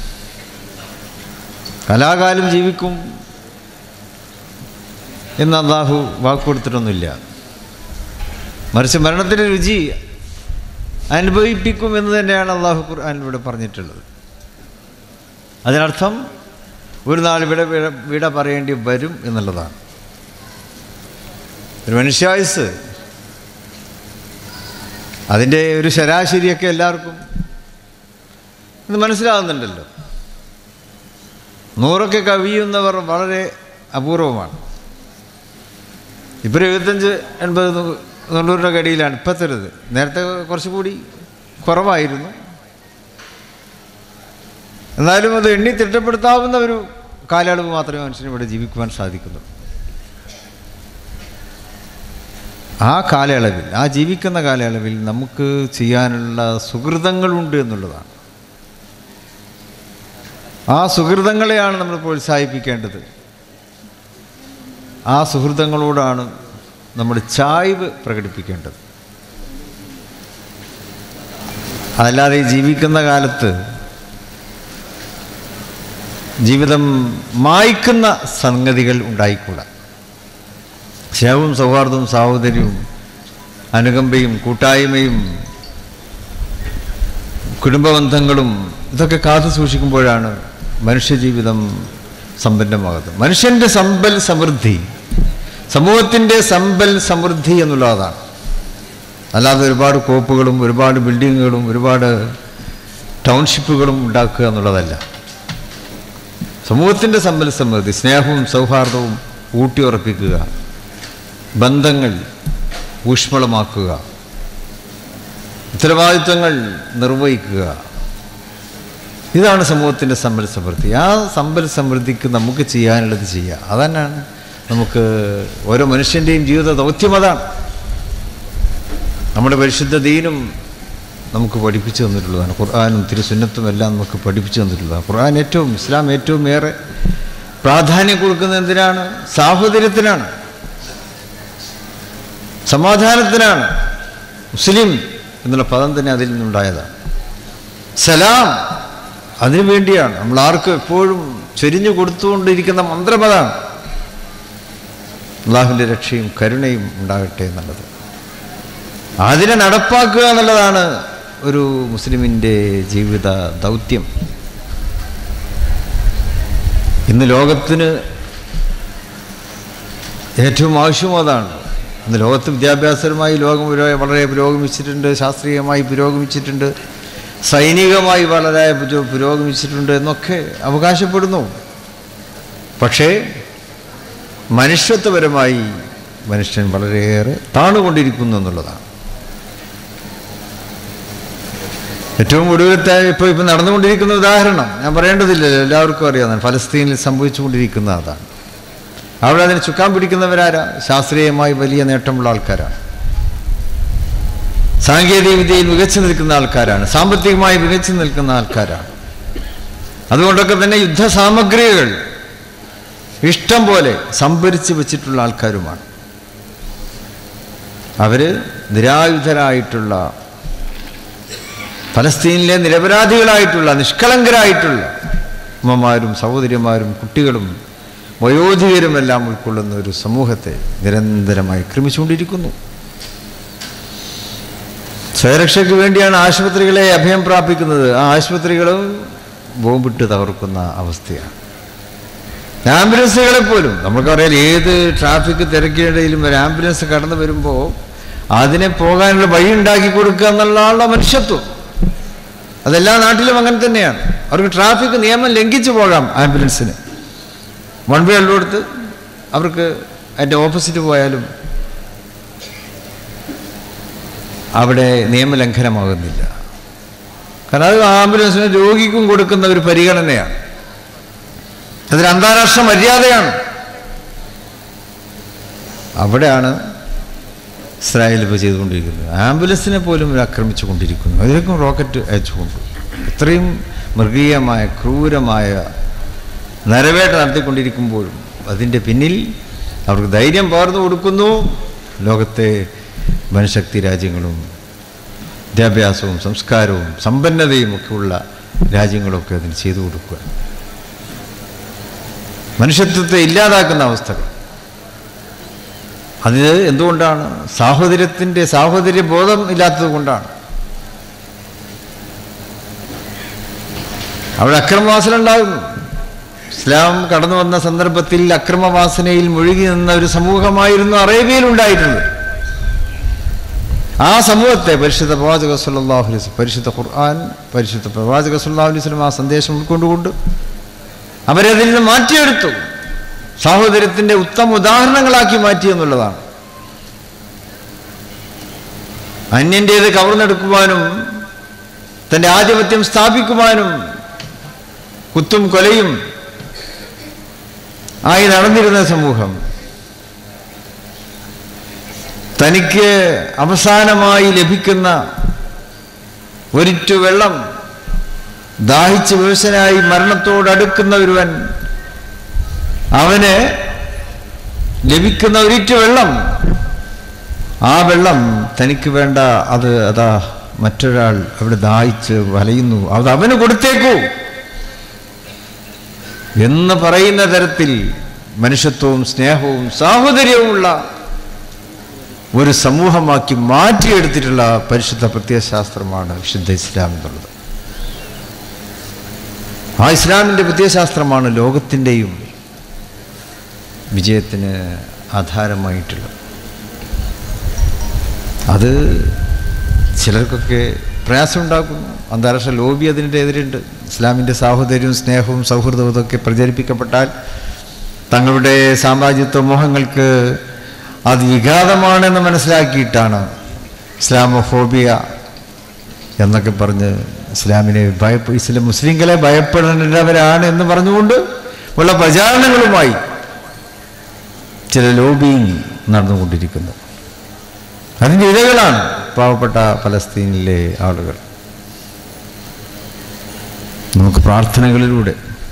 D: കലാകാലം ജീവിക്കും എന്ന് അള്ളാഹു വാക്ക് കൊടുത്തിട്ടൊന്നുമില്ല മറിച്ച് മരണത്തിൻ്റെ രുചി അനുഭവിപ്പിക്കും എന്ന് തന്നെയാണ് അള്ളാഹു ഖുർആാനിലൂടെ പറഞ്ഞിട്ടുള്ളത് അതിനർത്ഥം ഒരു നാൾ വിട വിട വിട പറയേണ്ടി വരും എന്നുള്ളതാണ് ഒരു മനുഷ്യായുസ് അതിൻ്റെ ഒരു ശരാശരിയൊക്കെ എല്ലാവർക്കും ഇത് മനസ്സിലാകുന്നുണ്ടല്ലോ നൂറൊക്കെ കവിയുന്നവർ വളരെ അപൂർവമാണ് ഇപ്പോൾ എഴുപത്തഞ്ച് എൺപത് നൂ- തൊണ്ണൂറിൻ്റെ കടിയിലാണ് ഇപ്പോഴത്തേത് നേരത്തെ കുറച്ചുകൂടി കുറവായിരുന്നു എന്നാലും അത് എണ്ണി തിട്ടപ്പെടുത്താവുന്ന ഒരു കാലയളവ് മാത്രമേ മനുഷ്യന് ഇവിടെ ജീവിക്കുവാൻ സാധിക്കുന്നുള്ളൂ ആ കാലയളവിൽ ആ ജീവിക്കുന്ന കാലയളവിൽ നമുക്ക് ചെയ്യാനുള്ള സുഹൃതങ്ങളുണ്ട് എന്നുള്ളതാണ് ആ സുഹൃതങ്ങളെയാണ് നമ്മൾ പ്രോത്സാഹിപ്പിക്കേണ്ടത് ആ സുഹൃതങ്ങളോടാണ് നമ്മുടെ ചായ്വ് പ്രകടിപ്പിക്കേണ്ടത് അതല്ലാതെ ഈ ജീവിക്കുന്ന കാലത്ത് ജീവിതം മായ്ക്കുന്ന സംഗതികൾ ഉണ്ടായിക്കൂടാ സ്നേഹവും സൗഹാർദ്ദവും സാഹോദര്യവും അനുകമ്പയും കൂട്ടായ്മയും കുടുംബബന്ധങ്ങളും ഇതൊക്കെ കാത്തു സൂക്ഷിക്കുമ്പോഴാണ് മനുഷ്യജീവിതം സമ്പന്നമാകുന്നത് മനുഷ്യൻ്റെ സമ്പൽ സമൃദ്ധി സമൂഹത്തിൻ്റെ സമ്പൽ സമൃദ്ധി എന്നുള്ളതാണ് അല്ലാതെ ഒരുപാട് കോപ്പുകളും ഒരുപാട് ബിൽഡിങ്ങുകളും ഒരുപാട് ടൗൺഷിപ്പുകളും ഉണ്ടാക്കുക എന്നുള്ളതല്ല സമൂഹത്തിൻ്റെ സമ്പൽ സമൃദ്ധി സ്നേഹവും സൗഹാർദ്ദവും ഊട്ടിയുറപ്പിക്കുക ബന്ധങ്ങൾ ഊഷ്മളമാക്കുക ഉത്തരവാദിത്വങ്ങൾ നിർവഹിക്കുക ഇതാണ് സമൂഹത്തിൻ്റെ സമ്പൽ സമൃദ്ധി ആ സമ്പൽ സമൃദ്ധിക്ക് നമുക്ക് ചെയ്യാനുള്ളത് ചെയ്യുക അതന്നെയാണ് നമുക്ക് ഓരോ മനുഷ്യൻ്റെയും ജീവിത ദൗത്യം അതാണ് നമ്മുടെ പരിശുദ്ധ ദീനും നമുക്ക് പഠിപ്പിച്ചു തന്നിട്ടുള്ളതാണ് ഖുർആാനും തിരുസുന്നത്തും എല്ലാം നമുക്ക് പഠിപ്പിച്ചു തന്നിട്ടുള്ളതാണ് ഖുർആൻ ഏറ്റവും ഇസ്ലാം ഏറ്റവും ഏറെ പ്രാധാന്യം കൊടുക്കുന്നത് എന്തിനാണ് സാഹോദര്യത്തിനാണ് സമാധാനത്തിനാണ് മുസ്ലിം എന്നുള്ള പദം തന്നെ അതിൽ നിന്നുണ്ടായതാണ് സലാം അതിനു വേണ്ടിയാണ് നമ്മൾ ആർക്കും എപ്പോഴും ചൊരിഞ്ഞു കൊടുത്തുകൊണ്ടിരിക്കുന്ന മന്ത്രപദമാണ് അള്ളാഹുവിൻ്റെ രക്ഷയും കരുണയും ഉണ്ടാകട്ടെ എന്നുള്ളത് അതിനെ നടപ്പാക്കുക എന്നുള്ളതാണ് ഒരു മുസ്ലിമിൻ്റെ ജീവിത ദൗത്യം ഇന്ന് ലോകത്തിന് ഏറ്റവും ആവശ്യവും അതാണ് ഇന്ന് ലോകത്ത് വിദ്യാഭ്യാസപരമായി ലോകം പുരോ- വളരെ പുരോഗമിച്ചിട്ടുണ്ട് ശാസ്ത്രീയമായി പുരോഗമിച്ചിട്ടുണ്ട് സൈനികമായി വളരെ പുരോ- പുരോഗമിച്ചിട്ടുണ്ട് എന്നൊക്കെ അവകാശപ്പെടുന്നു പക്ഷേ മനുഷ്യത്വപരമായി മനുഷ്യൻ വളരെയേറെ താണുകൊണ്ടിരിക്കുന്നു എന്നുള്ളതാണ് ഏറ്റവും ഒടുവിലത്തെ ഇപ്പോൾ ഇപ്പോൾ നടന്നുകൊണ്ടിരിക്കുന്ന ഉദാഹരണം ഞാൻ പറയേണ്ടതില്ലല്ലോ എല്ലാവർക്കും അറിയാം ഫലസ്തീനിൽ സംഭവിച്ചുകൊണ്ടിരിക്കുന്ന അതാണ് അവിടെ അതിന് ചുക്കാൻ പിടിക്കുന്നവരാരാ ശാസ്ത്രീയമായി വലിയ നേട്ടമുള്ള ആൾക്കാരാണ് സാങ്കേതിക വിദ്യയിൽ മികച്ചു നിൽക്കുന്ന ആൾക്കാരാണ് സാമ്പത്തികമായി മികച്ചു നിൽക്കുന്ന ആൾക്കാരാണ് അതുകൊണ്ടൊക്കെ തന്നെ യുദ്ധസാമഗ്രികൾ ഇഷ്ടം പോലെ സംഭരിച്ച് വെച്ചിട്ടുള്ള ആൾക്കാരുമാണ് അവർ നിരായുധരായിട്ടുള്ള ഫലസ്തീനിലെ നിരപരാധികളായിട്ടുള്ള നിഷ്കളങ്കരായിട്ടുള്ള അമ്മമാരും സഹോദരിമാരും കുട്ടികളും വയോധികരുമെല്ലാം ഉൾക്കൊള്ളുന്ന ഒരു സമൂഹത്തെ നിരന്തരമായി ക്രമിച്ചുകൊണ്ടിരിക്കുന്നു സ്വയരക്ഷയ്ക്ക് വേണ്ടിയാണ് ആശുപത്രികളെ അഭയം പ്രാപിക്കുന്നത് ആ ആശുപത്രികളും ബോംബിട്ട് തകർക്കുന്ന അവസ്ഥയാണ് ആംബുലൻസുകളെ പോലും നമുക്കറിയാം ഏത് ട്രാഫിക് തിരക്കിനിടയിലും ഒരു ആംബുലൻസ് കടന്നു വരുമ്പോൾ അതിനെ പോകാനുള്ള വഴി ഉണ്ടാക്കി കൊടുക്കുക എന്നുള്ളതാണ് മനുഷ്യത്വം അതെല്ലാ നാട്ടിലും അങ്ങനെ തന്നെയാണ് അവർക്ക് ട്രാഫിക് നിയമം ലംഘിച്ചു പോകാം ആംബുലൻസിന് വൺ വേ ഉള്ളിടത്ത് അവർക്ക് അതിൻ്റെ ഓപ്പോസിറ്റ് പോയാലും അവിടെ നിയമലംഘനമാകുന്നില്ല കാരണം അത് ആംബുലൻസിന് രോഗിക്കും കൊടുക്കുന്ന ഒരു പരിഗണനയാണ് അതൊരു അന്താരാഷ്ട്ര മര്യാദയാണ് അവിടെയാണ് ഇസ്രായേൽ ഇപ്പോൾ ചെയ്തുകൊണ്ടിരിക്കുന്നത് ആംബുലൻസിനെ പോലും ഇവർ ആക്രമിച്ചു കൊണ്ടിരിക്കുന്നു അതിലേക്കും റോക്കറ്റ് അയച്ചുകൊണ്ട് ഇത്രയും മൃഗീയമായ ക്രൂരമായ നരവേട്ട നടത്തിക്കൊണ്ടിരിക്കുമ്പോഴും അതിൻ്റെ പിന്നിൽ അവർക്ക് ധൈര്യം പകർന്നു കൊടുക്കുന്നു ലോകത്തെ വനശക്തി രാജ്യങ്ങളും വിദ്യാഭ്യാസവും സംസ്കാരവും സമ്പന്നതയും ഒക്കെ ഉള്ള രാജ്യങ്ങളൊക്കെ അതിന് ചെയ്തു കൊടുക്കുക മനുഷ്യത്വത്തെ ഇല്ലാതാക്കുന്ന അവസ്ഥകൾ അത് എന്തുകൊണ്ടാണ് സാഹോദര്യത്തിൻ്റെ സാഹോദര്യ ബോധം ഇല്ലാത്തത് കൊണ്ടാണ് അവിടെ അക്രമവാസനുണ്ടാകുന്നു ഇസ്ലാം കടന്നു വന്ന സന്ദർഭത്തിൽ അക്രമവാസനയിൽ മുഴുകി നിന്ന ഒരു സമൂഹമായിരുന്നു അറേബ്യയിൽ ഉണ്ടായിരുന്നത് ആ സമൂഹത്തെ പരിശുദ്ധ പ്രവാചക സല്ലാഹു അലൈസ് പരിശുദ്ധ ഖുർആൻ പരിശുദ്ധ പ്രവാചക സല്ലാഹു അലൈഹി സ്വലം ആ സന്ദേശം ഉൾക്കൊണ്ടുകൊണ്ട് അവരതിൽ നിന്ന് മാറ്റിയെടുത്തു സാഹോദര്യത്തിൻ്റെ ഉത്തമ ഉദാഹരണങ്ങളാക്കി മാറ്റി എന്നുള്ളതാണ് അന്യൻ്റേത് കവർന്നെടുക്കുവാനും തൻ്റെ ആധിപത്യം സ്ഥാപിക്കുവാനും കുത്തും കൊലയും ആയി നടന്നിരുന്ന സമൂഹം തനിക്ക് അവസാനമായി ലഭിക്കുന്ന ഒരിറ്റു വെള്ളം ദാഹിച്ച് വിവശനായി മരണത്തോടടുക്കുന്ന ഒരുവൻ അവന് ലഭിക്കുന്ന ഒരിറ്റു വെള്ളം ആ വെള്ളം തനിക്ക് വേണ്ട അത് അതാ മറ്റൊരാൾ അവിടെ ദാഹിച്ച് വലയുന്നു അത് അവന് കൊടുത്തേക്കൂ എന്ന് പറയുന്ന തരത്തിൽ മനുഷ്യത്വവും സ്നേഹവും സാഹോദര്യവുമുള്ള ഒരു സമൂഹമാക്കി മാറ്റിയെടുത്തിട്ടുള്ള പരിശുദ്ധ പ്രത്യയശാസ്ത്രമാണ് വിശുദ്ധ ഇസ്ലാം എന്നുള്ളത് ആ ഇസ്ലാമിൻ്റെ പ്രത്യയശാസ്ത്രമാണ് ലോകത്തിൻ്റെയും വിജയത്തിന് ആധാരമായിട്ടുള്ളത് അത് ചിലർക്കൊക്കെ പ്രയാസമുണ്ടാക്കുന്നു അന്താരാഷ്ട്ര ലോബി അതിൻ്റെ എതിരുണ്ട് ഇസ്ലാമിൻ്റെ സാഹോദര്യവും സ്നേഹവും സൗഹൃദവും ഇതൊക്കെ പ്രചരിപ്പിക്കപ്പെട്ടാൽ തങ്ങളുടെ സാമ്രാജ്യത്വ മോഹങ്ങൾക്ക് അത് വിഘാതമാണെന്ന് മനസ്സിലാക്കിയിട്ടാണ് ഇസ്ലാമോഫോബിയ എന്നൊക്കെ പറഞ്ഞ് ഇസ്ലാമിനെ ഭയപ്പ ഇസ്ലാം മുസ്ലിങ്ങളെ ഭയപ്പെടേണ്ടവരാണ് എന്ന് പറഞ്ഞുകൊണ്ട് ഉള്ള പ്രചാരണങ്ങളുമായി ചില ലോബിങ് നടന്നുകൊണ്ടിരിക്കുന്നു അതിൻ്റെ ഇരകളാണ് പാവപ്പെട്ട പലസ്തീനിലെ ആളുകൾ നമുക്ക് പ്രാർത്ഥനകളിലൂടെ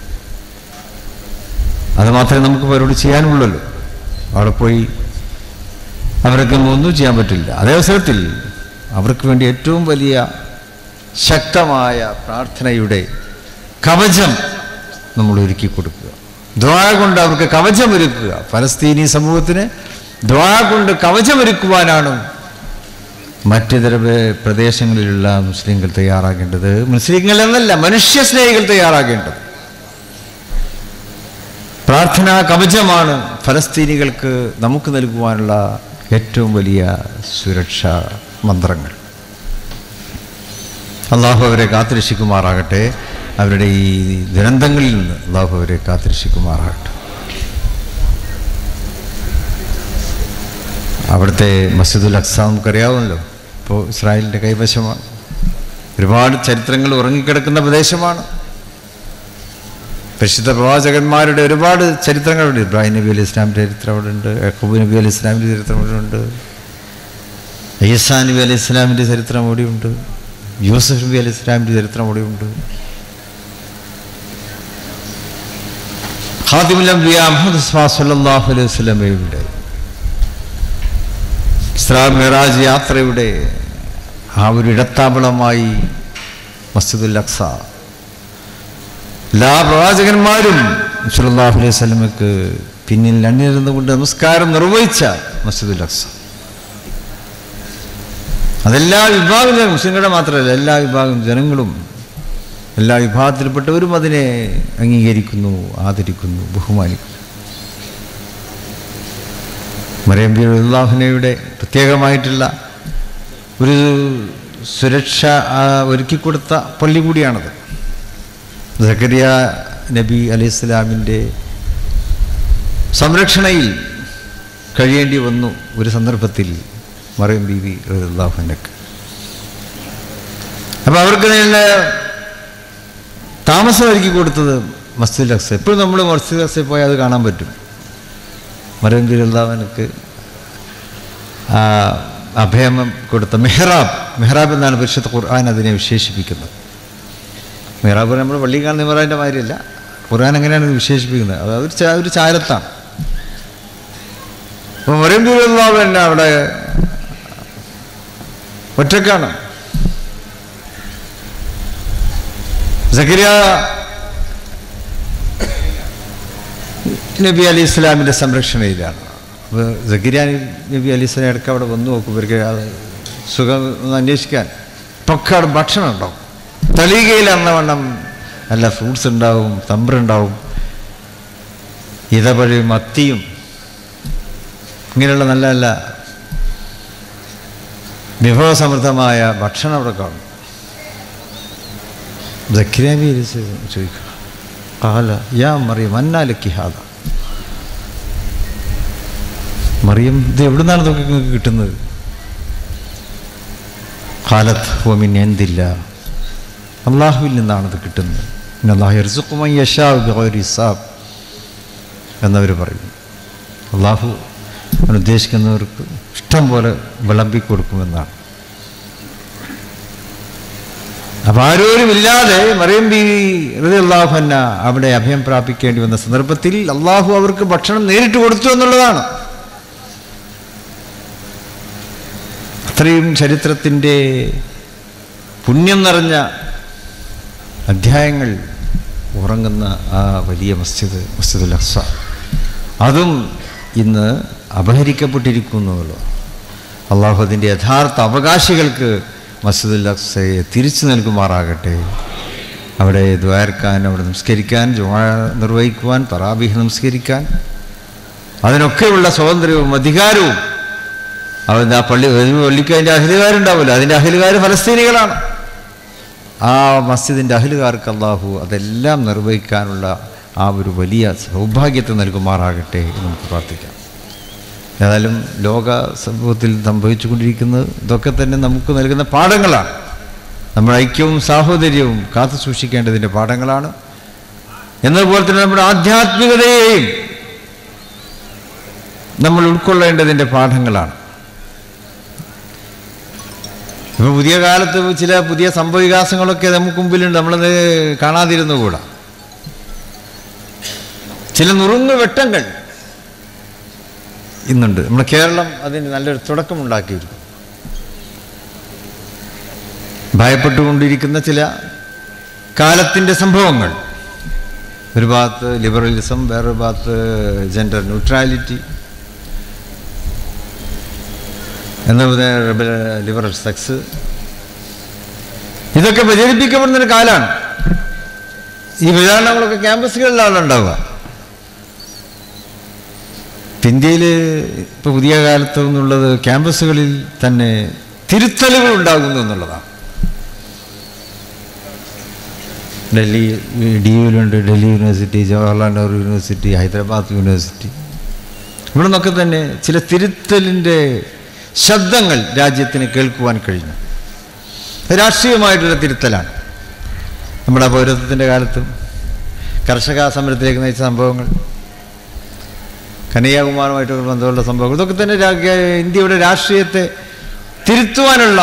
D: അത് മാത്രമേ നമുക്ക് അവരോട് ചെയ്യാനുള്ളല്ലോ അവിടെ പോയി അവരൊക്കെ ഒന്നും ചെയ്യാൻ പറ്റില്ല അതേ അവസരത്തിൽ അവർക്ക് വേണ്ടി ഏറ്റവും വലിയ ശക്തമായ പ്രാർത്ഥനയുടെ കവചം നമ്മൾ ഒരുക്കി കൊടുക്കുക ദ്വാ കൊണ്ട് അവർക്ക് കവചമൊരുക്കുക ഫലസ്തീനി സമൂഹത്തിന് ദ്വാ കൊണ്ട് കവചമൊരുക്കുവാനാണ് മറ്റിതര പ്രദേശങ്ങളിലുള്ള മുസ്ലിങ്ങൾ തയ്യാറാകേണ്ടത് മുസ്ലിങ്ങൾ എന്നല്ല മനുഷ്യസ്നേഹികൾ തയ്യാറാകേണ്ടത് പ്രാർത്ഥനാ കവചമാണ് ഫലസ്തീനികൾക്ക് നമുക്ക് നൽകുവാനുള്ള ഏറ്റവും വലിയ സുരക്ഷാ മന്ത്രങ്ങൾ അള്ളാഹു അവരെ കാത്തിരക്ഷിക്കുമാറാകട്ടെ അവരുടെ ഈ ദുരന്തങ്ങളിൽ നിന്ന് അള്ളാഹു അവരെ കാത്തിരക്ഷിക്കുമാറാകട്ടെ അവിടുത്തെ മസ്ജിദുൽ അക്സ നമുക്കറിയാവുമല്ലോ ഇപ്പോൾ ഇസ്രായേലിൻ്റെ കൈവശമാണ് ഒരുപാട് ചരിത്രങ്ങൾ ഉറങ്ങിക്കിടക്കുന്ന പ്രദേശമാണ് പരിശുദ്ധ പ്രവാചകന്മാരുടെ ഒരുപാട് ചരിത്രങ്ങളുണ്ട് ഇബ്രാഹിം നബി അലി ഇസ്ലാമിൻ്റെ ചരിത്രം അവിടെ ഉണ്ട് യഹൂബ് നബി അലി ഇസ്ലാമിൻ്റെ ചരിത്രം അവിടെ ഉണ്ട് ഈസാ നബി അലി ഇസ്ലാമിൻ്റെ ചരിത്രം അവിടെയുണ്ട് യൂസഫ് നബി അലി ഇസ്ലാമിൻ്റെ ചരിത്രം അവിടെയുണ്ട് ഖാദിമുലംബിയ മുഹമ്മദ് സല്ലാഹു അലൈഹി വസല്ലമയുടെ ഇസ്രാ മിറാജ് യാത്രയുടെ ആ ഒരു ഇടത്താവളമായി മസ്ജിദുൽ അക്സ എല്ലാ പ്രവാചകന്മാരും സല്ലല്ലാഹു അലൈഹി വസല്ലമക്ക് പിന്നിൽ അണിനിരുന്നുകൊണ്ട് നമസ്കാരം നിർവഹിച്ച മസ്ജിദുൽ അക്സ അതെല്ലാ വിഭാഗം ജനം മുസ്ലിങ്ങളുടെ മാത്രമല്ല എല്ലാ വിഭാഗം ജനങ്ങളും എല്ലാ വിഭാഗത്തിൽപ്പെട്ടവരും അതിനെ അംഗീകരിക്കുന്നു ആദരിക്കുന്നു ബഹുമാനിക്കുന്നു മറിയമ്പി അള്ളാഹുനയുടെ പ്രത്യേകമായിട്ടുള്ള ഒരു സുരക്ഷ ആ, ഒരുക്കിക്കൊടുത്ത പള്ളി കൂടിയാണത് സക്കരിയ നബി അലൈഹി സ്വലാമിൻ്റെ സംരക്ഷണയിൽ കഴിയേണ്ടി വന്നു ഒരു സന്ദർഭത്തിൽ മറിയം ബീവി അള്ളാഹുനക്ക് അപ്പോൾ അവർക്ക് നല്ല താമസം ഒരുക്കി കൊടുത്തത് മസ്ജിദ് അക്സ എപ്പോഴും നമ്മൾ മസ്ജിദ് അക്സയിൽ പോയാൽ അത് കാണാൻ പറ്റും മറിയം ബീവി അള്ളാഹുനക്ക് ആ, അഭയം കൊടുത്ത മെഹ്റാബ് മെഹ്റാബ് എന്നാണ് പരിശുദ്ധ ഖുർആൻ അതിനെ വിശേഷിപ്പിക്കുന്നത് മെഹ്റാബ് നമ്മൾ പള്ളി കാണുന്ന മെഹ്റാബിൻ്റെ മാതിരിയല്ല ഖുർആൻ അങ്ങനെയാണ് ഇത് വിശേഷിപ്പിക്കുന്നത് അത് ഒരു ചാ- ഒരു ചാരത്താണ് അപ്പോൾ മറിയം ബീവിള്ളാവ് തന്നെ അവിടെ ഒറ്റക്കാണ് സക്കരിയ നബി അലി ഇസ്ലാമിൻ്റെ സംരക്ഷണയിലാണ് അപ്പോൾ സക്കരിയ നബി അലി ഇസ്ലാം ഇടയ്ക്ക് അവിടെ വന്നു നോക്കും ഇവർക്ക് അത് സുഖം ഒന്ന് അന്വേഷിക്കാൻ ഇപ്പൊക്കെ അവിടെ ഭക്ഷണം ഉണ്ടാവും തളികയിൽ അന്നവണ്ണം നല്ല ഫ്രൂട്ട്സ് ഉണ്ടാവും തമ്പറുണ്ടാവും ഇതപഴി മത്തിയും ഇങ്ങനെയുള്ള നല്ല നല്ല വിഭവസമൃദ്ധമായ ഭക്ഷണം അവിടെ കാണും സക്രിയാബി ചോദിക്കുക കാല യാ മറിയം അന്നാലക്കി ഹാദ മറിയം ഇത് എവിടുന്നാണ് ഇതൊക്കെ നിങ്ങൾക്ക് കിട്ടുന്നത് കാലത്ത് ഓമിൻ എന്തില്ല അള്ളാഹുവിൽ നിന്നാണ് ഇത് കിട്ടുന്നത് പിന്നെ അള്ളാഹു യർസുക്കുമൈ യഷാ ബിഗൈരി ഹിസാബ് എന്നവർ പറയും അള്ളാഹു അവൻ ഉദ്ദേശിക്കുന്നവർക്ക് ഇഷ്ടം പോലെ വിളമ്പി കൊടുക്കുമെന്നാണ് അപ്പം ആരോരുമില്ലാതെ മറിയം ബി അള്ളാഹുന്ന അവിടെ അഭയം പ്രാപിക്കേണ്ടി വന്ന സന്ദർഭത്തിൽ അള്ളാഹു അവർക്ക് ഭക്ഷണം നേരിട്ട് കൊടുത്തു എന്നുള്ളതാണ് അത്രയും ചരിത്രത്തിൻ്റെ പുണ്യം നിറഞ്ഞ അധ്യായങ്ങൾ ഉറങ്ങുന്ന ആ വലിയ മസ്ജിദ് മസ്ജിദുൽ അക്സ അതും ഇന്ന് അപഹരിക്കപ്പെട്ടിരിക്കുന്നുള്ളൂ അള്ളാഹു അതിൻ്റെ യഥാർത്ഥ അവകാശികൾക്ക് മസ്ജിദുൽ അക്സയെ തിരിച്ചു നൽകുമാറാകട്ടെ അവിടെ ദ്വാരക്കാൻ അവിടെ നമസ്കരിക്കാൻ ജുമാ നിർവഹിക്കുവാൻ തറാബീഹ് നമസ്കരിക്കാൻ അതിനൊക്കെയുള്ള സ്വാതന്ത്ര്യവും അധികാരവും അവൻ ആ പള്ളി ഒരു പള്ളിക്ക് അതിൻ്റെ അഹിലുകാരുണ്ടാവില്ല അതിൻ്റെ അഹിലുകാർ ഫലസ്തീനികളാണ് ആ മസ്ജിദിൻ്റെ അഹിലുകാർക്ക് അള്ളാഹു അതെല്ലാം നിർവഹിക്കാനുള്ള ആ ഒരു വലിയ സൗഭാഗ്യത്തെ നൽകുമാറാകട്ടെ എന്ന് നമുക്ക് പ്രാർത്ഥിക്കാം ഏതായാലും ലോക സമൂഹത്തിൽ സംഭവിച്ചുകൊണ്ടിരിക്കുന്നത് ഇതൊക്കെ തന്നെ നമുക്ക് നൽകുന്ന പാഠങ്ങളാണ് നമ്മുടെ ഐക്യവും സാഹോദര്യവും കാത്തു സൂക്ഷിക്കേണ്ടതിൻ്റെ പാഠങ്ങളാണ് എന്നതുപോലെ തന്നെ നമ്മുടെ ആധ്യാത്മികതയെയും നമ്മൾ ഉൾക്കൊള്ളേണ്ടതിൻ്റെ പാഠങ്ങളാണ് ഇപ്പോൾ പുതിയ കാലത്ത് ചില പുതിയ സംഭവവികാസങ്ങളൊക്കെ നമുക്ക് മുമ്പിലുണ്ട് നമ്മളത് കാണാതിരുന്നുകൂടാ ചില നുറുങ്ങു വെട്ടങ്ങൾ ഇന്നുണ്ട് നമ്മുടെ കേരളം അതിന് നല്ലൊരു തുടക്കമുണ്ടാക്കിയിരിക്കും ഭയപ്പെട്ടുകൊണ്ടിരിക്കുന്ന ചില കാലത്തിൻ്റെ സംഭവങ്ങൾ ഒരു ഭാഗത്ത് ലിബറലിസം വേറൊരു ഭാഗത്ത് ജെൻഡർ ന്യൂട്രാലിറ്റി എന്ന ലിബറൽ സെക്സ് ഇതൊക്കെ പ്രചരിപ്പിക്കപ്പെടുന്നൊരു കാലമാണ് ഈ പ്രചാരണങ്ങളൊക്കെ ക്യാമ്പസുകളിലാണ് ഉണ്ടാവുക ഇന്ത്യയിൽ ഇപ്പോൾ പുതിയ കാലത്ത് എന്നുള്ളത് ക്യാമ്പസുകളിൽ തന്നെ തിരുത്തലുകൾ ഉണ്ടാകുന്നു എന്നുള്ളതാണ് ഡൽഹി ഡി യുവിലുണ്ട് Delhi university Jawaharlal Nehru university Hyderabad university ഇവിടെ നിന്നൊക്കെ തന്നെ ചില തിരുത്തലിൻ്റെ ശബ്ദങ്ങൾ രാജ്യത്തിന് കേൾക്കുവാൻ കഴിഞ്ഞു രാഷ്ട്രീയമായിട്ടുള്ള തിരുത്തലാണ് നമ്മുടെ പൗരത്വത്തിൻ്റെ കാലത്തും കർഷക സമരത്തിലേക്ക് നയിച്ച സംഭവങ്ങൾ കനയ്യാകുമാറുമായിട്ട് ബന്ധമുള്ള സംഭവങ്ങൾ ഇതൊക്കെ തന്നെ രാ- ഇന്ത്യയുടെ രാഷ്ട്രീയത്തെ തിരുത്തുവാനുള്ള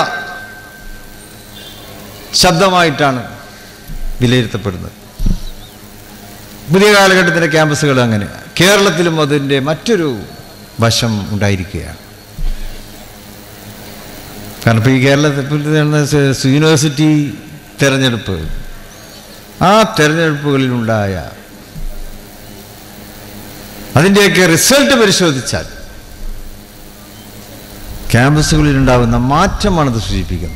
D: ശബ്ദമായിട്ടാണ് വിലയിരുത്തപ്പെടുന്നത് പുതിയ കാലഘട്ടത്തിൻ്റെ ക്യാമ്പസുകൾ അങ്ങനെ കേരളത്തിലും അതിൻ്റെ മറ്റൊരു വശം ഉണ്ടായിരിക്കുകയാണ് കാരണം ഇപ്പോൾ ഈ കേരളത്തിൽ നടന്ന സ- യൂണിവേഴ്സിറ്റി തിരഞ്ഞെടുപ്പ് ആ തിരഞ്ഞെടുപ്പുകളിലുണ്ടായ അതിൻ്റെയൊക്കെ റിസൾട്ട് പരിശോധിച്ചാൽ ക്യാമ്പസുകളിലുണ്ടാകുന്ന മാറ്റമാണത് സൂചിപ്പിക്കുന്നത്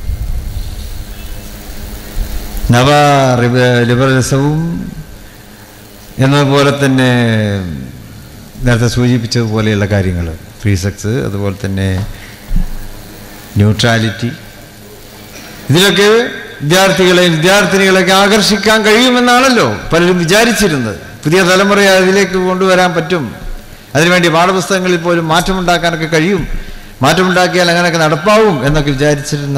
D: നവ റിബ- ലിബറലിസവും എന്നതുപോലെ തന്നെ നേരത്തെ സൂചിപ്പിച്ചതുപോലെയുള്ള കാര്യങ്ങൾ ഫ്രീ സെക്സ് അതുപോലെ തന്നെ ന്യൂട്രാലിറ്റി ഇതിലൊക്കെ വിദ്യാർത്ഥികളെ വിദ്യാർത്ഥിനികളെയൊക്കെ ആകർഷിക്കാൻ കഴിയുമെന്നാണല്ലോ പലരും വിചാരിച്ചിരുന്നത് പുതിയ തലമുറയെ അതിലേക്ക് കൊണ്ടുവരാൻ പറ്റും അതിനുവേണ്ടി പാഠപുസ്തകങ്ങളിൽ പോലും മാറ്റമുണ്ടാക്കാനൊക്കെ കഴിയും മാറ്റമുണ്ടാക്കിയാൽ അങ്ങനെയൊക്കെ നടപ്പാവും എന്നൊക്കെ വിചാരിച്ചിരുന്ന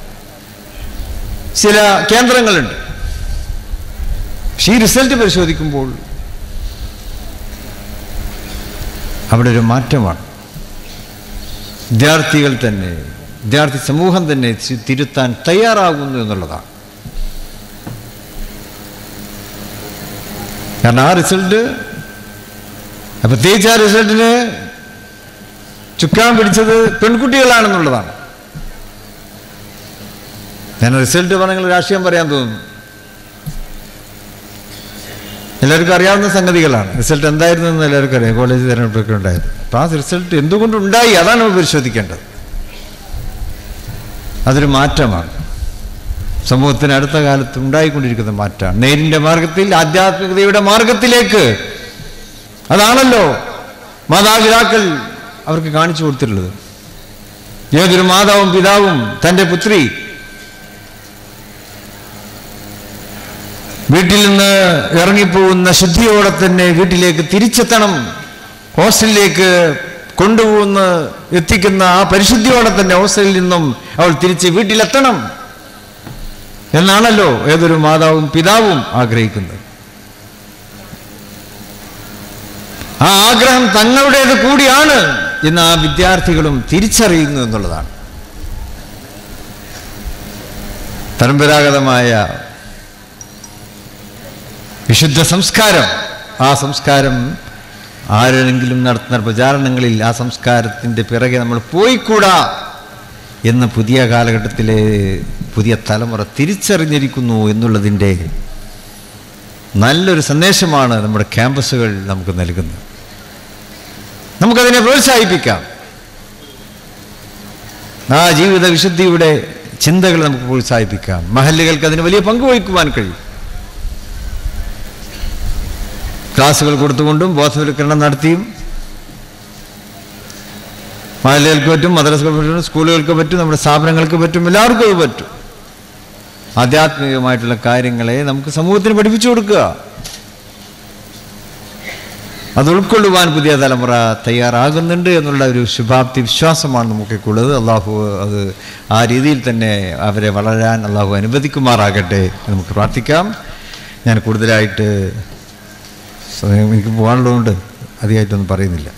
D: ചില കേന്ദ്രങ്ങളുണ്ട് പക്ഷേ ഈ റിസൾട്ട് പരിശോധിക്കുമ്പോൾ അവിടെ ഒരു മാറ്റമാണ് വിദ്യാർത്ഥികൾ തന്നെ വിദ്യാർത്ഥി സമൂഹം തന്നെ തി- തിരുത്താൻ തയ്യാറാകുന്നു എന്നുള്ളതാണ് കാരണം ആ റിസൾട്ട് പ്രത്യേകിച്ച് ആ റിസൾട്ടിന് ചുക്കാൻ പിടിച്ചത് പെൺകുട്ടികളാണെന്നുള്ളതാണ് ഞാൻ റിസൾട്ട് പറഞ്ഞെങ്കിൽ രാഷ്ട്രീയം പറയാൻ തോന്നുന്നു എല്ലാവർക്കും അറിയാവുന്ന സംഗതികളാണ് റിസൾട്ട് എന്തായിരുന്നു എന്ന് എല്ലാവർക്കും അറിയാം കോളേജ് തിരഞ്ഞെടുപ്പൊക്കെ ഉണ്ടായത് അപ്പോൾ ആ റിസൾട്ട് എന്തുകൊണ്ടുണ്ടായി അതാണ് നമ്മൾ പരിശോധിക്കേണ്ടത് അതൊരു മാറ്റമാണ് സമൂഹത്തിന് അടുത്ത കാലത്ത് ഉണ്ടായിക്കൊണ്ടിരിക്കുന്ന മാറ്റമാണ് നേരിൻ്റെ മാർഗത്തിൽ ആധ്യാത്മികതയുടെ മാർഗത്തിലേക്ക് അതാണല്ലോ മാതാപിതാക്കൾ അവർക്ക് കാണിച്ചു കൊടുത്തിട്ടുള്ളത് ഏതൊരു മാതാവും പിതാവും തൻ്റെ പുത്രി വീട്ടിൽ നിന്ന് ഇറങ്ങിപ്പോകുന്ന ശുദ്ധിയോടെ തന്നെ വീട്ടിലേക്ക് തിരിച്ചെത്തണം ഹോസ്റ്റലിലേക്ക് കൊണ്ടുപോകുന്ന എത്തിക്കുന്ന ആ പരിശുദ്ധിയോടെ തന്നെ ഹോസ്റ്റലിൽ നിന്നും അവൾ തിരിച്ച് വീട്ടിലെത്തണം എന്നാണല്ലോ ഏതൊരു മാതാവും പിതാവും ആഗ്രഹിക്കുന്നത് ആ ആഗ്രഹം തങ്ങളുടേത് കൂടിയാണ് എന്ന് ആ വിദ്യാർത്ഥികളും തിരിച്ചറിയുന്നു എന്നുള്ളതാണ് പരമ്പരാഗതമായ വിശുദ്ധ സംസ്കാരം ആ സംസ്കാരം ആരെങ്കിലും നടത്തുന്ന പ്രചാരണങ്ങളിൽ ആ സംസ്കാരത്തിൻ്റെ പിറകെ നമ്മൾ പോയിക്കൂടാ എന്ന് പുതിയ കാലഘട്ടത്തിലെ പുതിയ തലമുറ തിരിച്ചറിഞ്ഞിരിക്കുന്നു എന്നുള്ളതിൻ്റെ നല്ലൊരു സന്ദേശമാണ് നമ്മുടെ ക്യാമ്പസുകൾ നമുക്ക് നൽകുന്നത് നമുക്കതിനെ പ്രോത്സാഹിപ്പിക്കാം ആ ജീവിത വിശുദ്ധിയുടെ ചിന്തകൾ നമുക്ക് പ്രോത്സാഹിപ്പിക്കാം മഹല്ലുകൾക്ക് അതിന് വലിയ പങ്ക് വഹിക്കുവാൻ കഴിയും ക്ലാസ്സുകൾ കൊടുത്തുകൊണ്ടും ബോധവൽക്കരണം നടത്തിയും മഹല്ലുകൾക്ക് പറ്റും മദ്രസകൾക്ക് പറ്റും സ്കൂളുകൾക്ക് പറ്റും നമ്മുടെ സ്ഥാപനങ്ങൾക്ക് പറ്റും എല്ലാവർക്കും അത് പറ്റും ആധ്യാത്മികമായിട്ടുള്ള കാര്യങ്ങളെ നമുക്ക് സമൂഹത്തിന് പഠിപ്പിച്ചു കൊടുക്കുക അത് ഉൾക്കൊള്ളുവാൻ പുതിയ തലമുറ തയ്യാറാകുന്നുണ്ട് എന്നുള്ള ഒരു ശുഭാപ്തി വിശ്വാസമാണ് നമുക്കൊക്കെ ഉള്ളത് അള്ളാഹു അത് ആ രീതിയിൽ തന്നെ അവരെ വളരാൻ അള്ളാഹു അനുവദിക്കുമാറാകട്ടെ എന്ന് നമുക്ക് പ്രാർത്ഥിക്കാം ഞാൻ കൂടുതലായിട്ട് സ്വയം എനിക്ക് പോകാനുള്ളതുകൊണ്ട് അധികമായിട്ടൊന്നും പറയുന്നില്ല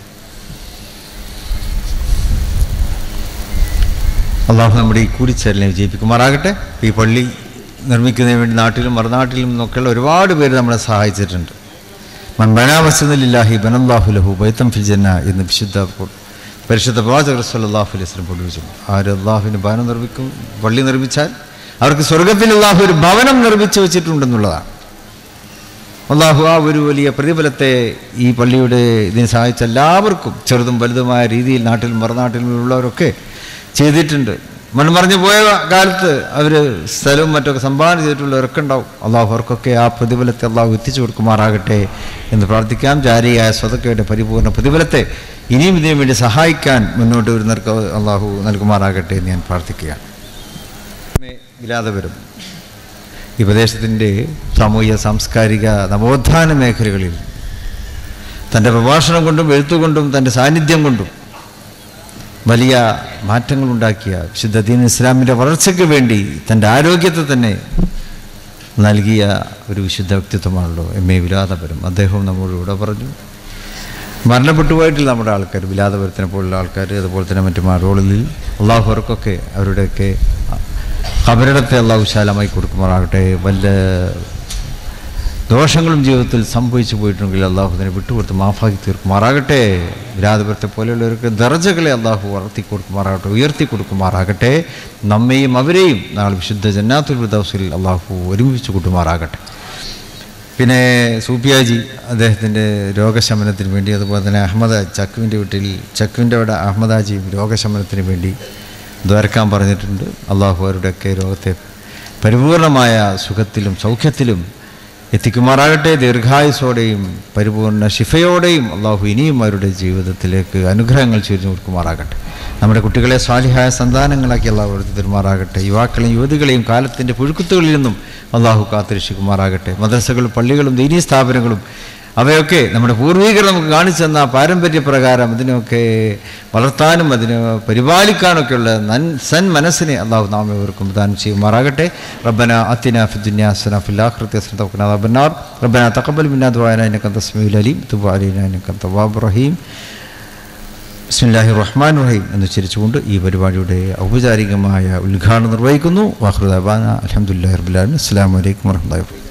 D: അള്ളാഹു നമ്മുടെ ഈ കൂടിച്ചേരലിനെ വിജയിപ്പിക്കുമാറാകട്ടെ ഈ പള്ളി നിർമ്മിക്കുന്നതിന് വേണ്ടി നാട്ടിലും മറുനാട്ടിലും നിന്നൊക്കെയുള്ള ഒരുപാട് പേര് നമ്മളെ സഹായിച്ചിട്ടുണ്ട് മൻബനാവസലില്ലാഹി ബനല്ലാഹു ലഹു ബൈത്തം ഫിൽ ജന്ന എന്ന് വിശുദ്ധ പു- പരിശുദ്ധ പ്രവാചകർ സല്ലാഹു അലൈഹി സ്വലം പഠിപ്പിച്ചു ആര് അള്ളാഹുവിന് ഭവനം നിർമ്മിക്കും പള്ളി നിർമ്മിച്ചാൽ അവർക്ക് സ്വർഗത്തിൽ അള്ളാഹു ഒരു ഭവനം നിർമ്മിച്ചു വെച്ചിട്ടുണ്ടെന്നുള്ളതാണ് അള്ളാഹു ആ ഒരു വലിയ പ്രതിഫലത്തെ ഈ പള്ളിയുടെ ഇതിനെ സഹായിച്ച എല്ലാവർക്കും ചെറുതും വലുതുമായ രീതിയിൽ നാട്ടിലും മറുനാട്ടിലും ഉള്ളവരൊക്കെ ചെയ്തിട്ടുണ്ട് മൺമറഞ്ഞു പോയ കാലത്ത് അവർ സ്ഥലവും മറ്റൊക്കെ സംഭാവന ചെയ്തിട്ടുള്ളവരൊക്കെ ഉണ്ടാവും അള്ളാഹു അവർക്കൊക്കെ ആ പ്രതിഫലത്തെ അള്ളാഹു എത്തിച്ചു കൊടുക്കുമാറാകട്ടെ എന്ന് പ്രാർത്ഥിക്കാം ജാരിയായ സ്വതക്കയുടെ പരിപൂർണ്ണ പ്രതിഫലത്തെ ഇനിയും ഇതിനു വേണ്ടി സഹായിക്കാൻ മുന്നോട്ട് വരുന്നവർക്ക് അള്ളാഹു നൽകുമാറാകട്ടെ എന്ന് ഞാൻ പ്രാർത്ഥിക്കുകയാണ് വിലാതപരം ഈ പ്രദേശത്തിൻ്റെ സാമൂഹ്യ സാംസ്കാരിക നവോത്ഥാന മേഖലകളിൽ തൻ്റെ പ്രഭാഷണം കൊണ്ടും എഴുത്തുകൊണ്ടും തൻ്റെ സാന്നിധ്യം കൊണ്ടും വലിയ മാറ്റങ്ങളുണ്ടാക്കിയ വിശുദ്ധ ദീൻ ഇസ്ലാമിൻ്റെ വളർച്ചയ്ക്ക് വേണ്ടി തൻ്റെ ആരോഗ്യത്തെ തന്നെ നൽകിയ ഒരു വിശുദ്ധ വ്യക്തിത്വമാണല്ലോ എം എ വിലാതപുരം അദ്ദേഹവും നമ്മോട് ഇവിടെ പറഞ്ഞു മരണപ്പെട്ടു പോയിട്ടില്ല നമ്മുടെ ആൾക്കാർ വിലാതപുരത്തിനെ പോലുള്ള ആൾക്കാർ അതുപോലെ തന്നെ മറ്റു റോളിൽ അള്ളാഹു അവർക്കൊക്കെ അവരുടെയൊക്കെ അവരിടത്തെ അള്ളാഹു വിശാലമായി കൊടുക്കുമാറാകട്ടെ വല്ല ദോഷങ്ങളും ജീവിതത്തിൽ സംഭവിച്ചു പോയിട്ടുണ്ടെങ്കിൽ അള്ളാഹു അതിനെ വിട്ടുകൊടുത്ത് മാഫാക്കി തീർക്കുമാറാകട്ടെ വിരാതപുരത്തെ പോലെയുള്ളവർക്ക് ദർജകളെ അള്ളാഹു വളർത്തി കൊടുക്കുമാറാകട്ടെ ഉയർത്തി കൊടുക്കുമാറാകട്ടെ നമ്മയും അവരെയും നാളെ വിശുദ്ധ ജന്നാത്തുൽ ദൗസിൽ അള്ളാഹു ഒരുമിച്ച് കൂട്ടുമാറാകട്ടെ പിന്നെ സൂഫിയാജി അദ്ദേഹത്തിൻ്റെ രോഗശമനത്തിന് വേണ്ടി അതുപോലെ തന്നെ അഹമ്മദ് ചക്കുവിൻ്റെ വീട്ടിൽ ചക്കുവിൻ്റെ അവിടെ അഹമ്മദാജി രോഗശമനത്തിന് വേണ്ടി ദ്വാരക്കാൻ പറഞ്ഞിട്ടുണ്ട് അള്ളാഹു അവരുടെയൊക്കെ രോഗത്തെ പരിപൂർണമായ സുഖത്തിലും സൗഖ്യത്തിലും എത്തിക്കുമാറാകട്ടെ ദീർഘായുസോടെയും പരിപൂർണ ശിഫയോടെയും അള്ളാഹു ഇനിയും അവരുടെ ജീവിതത്തിലേക്ക് അനുഗ്രഹങ്ങൾ ചൊരിഞ്ഞു കൊടുക്കുമാറാകട്ടെ നമ്മുടെ കുട്ടികളെ സ്വാലിഹായ സന്താനങ്ങളാക്കി അള്ളാഹു എടുത്ത് തരുമാറാകട്ടെ യുവാക്കളെയും യുവതികളെയും കാലത്തിൻ്റെ പുഴുക്കുത്തുകളിൽ നിന്നും അള്ളാഹു കാത്തിരക്ഷിക്കുമാറാകട്ടെ മദ്രസകളും പള്ളികളും ദീനീ സ്ഥാപനങ്ങളും അവയൊക്കെ നമ്മുടെ പൂർവികർ നമുക്ക് കാണിച്ചു തന്ന പാരമ്പര്യപ്രകാരം അതിനൊക്കെ വളർത്താനും അതിനെ പരിപാലിക്കാനൊക്കെയുള്ള നൻ സൻ മനസ്സിനെ അള്ളാഹു നാം ഇവർക്കും ദാനം ചെയ്യുമാറാകട്ടെ റബ്ബന അത്തിന ഫിദ്ദുന്യാസന ഫില്ലാഖിറത്തി ഹസനത വഖിന അദാബന്നാർ റബ്ബന തഖബ്ബൽ മിന്നാ ദുആന ഇന്നക അൻത സമീഉൽ അലീം തുബ് അലൈനാ ഇന്നക അൻത തവ്വാബുർ റഹീം ബിസ്മില്ലാഹി റഹ്മാൻ റഹീം എന്ന് ചിരിച്ചുകൊണ്ട് ഈ പരിപാടിയുടെ ഔപചാരികമായ ഉദ്ഘാടനം നിർവഹിക്കുന്നു വാഹൃദാബാന അലഹമുല്ലാ റബുലാൻ അസ്സാം വലൈക്കും വർഹമുല്ലാ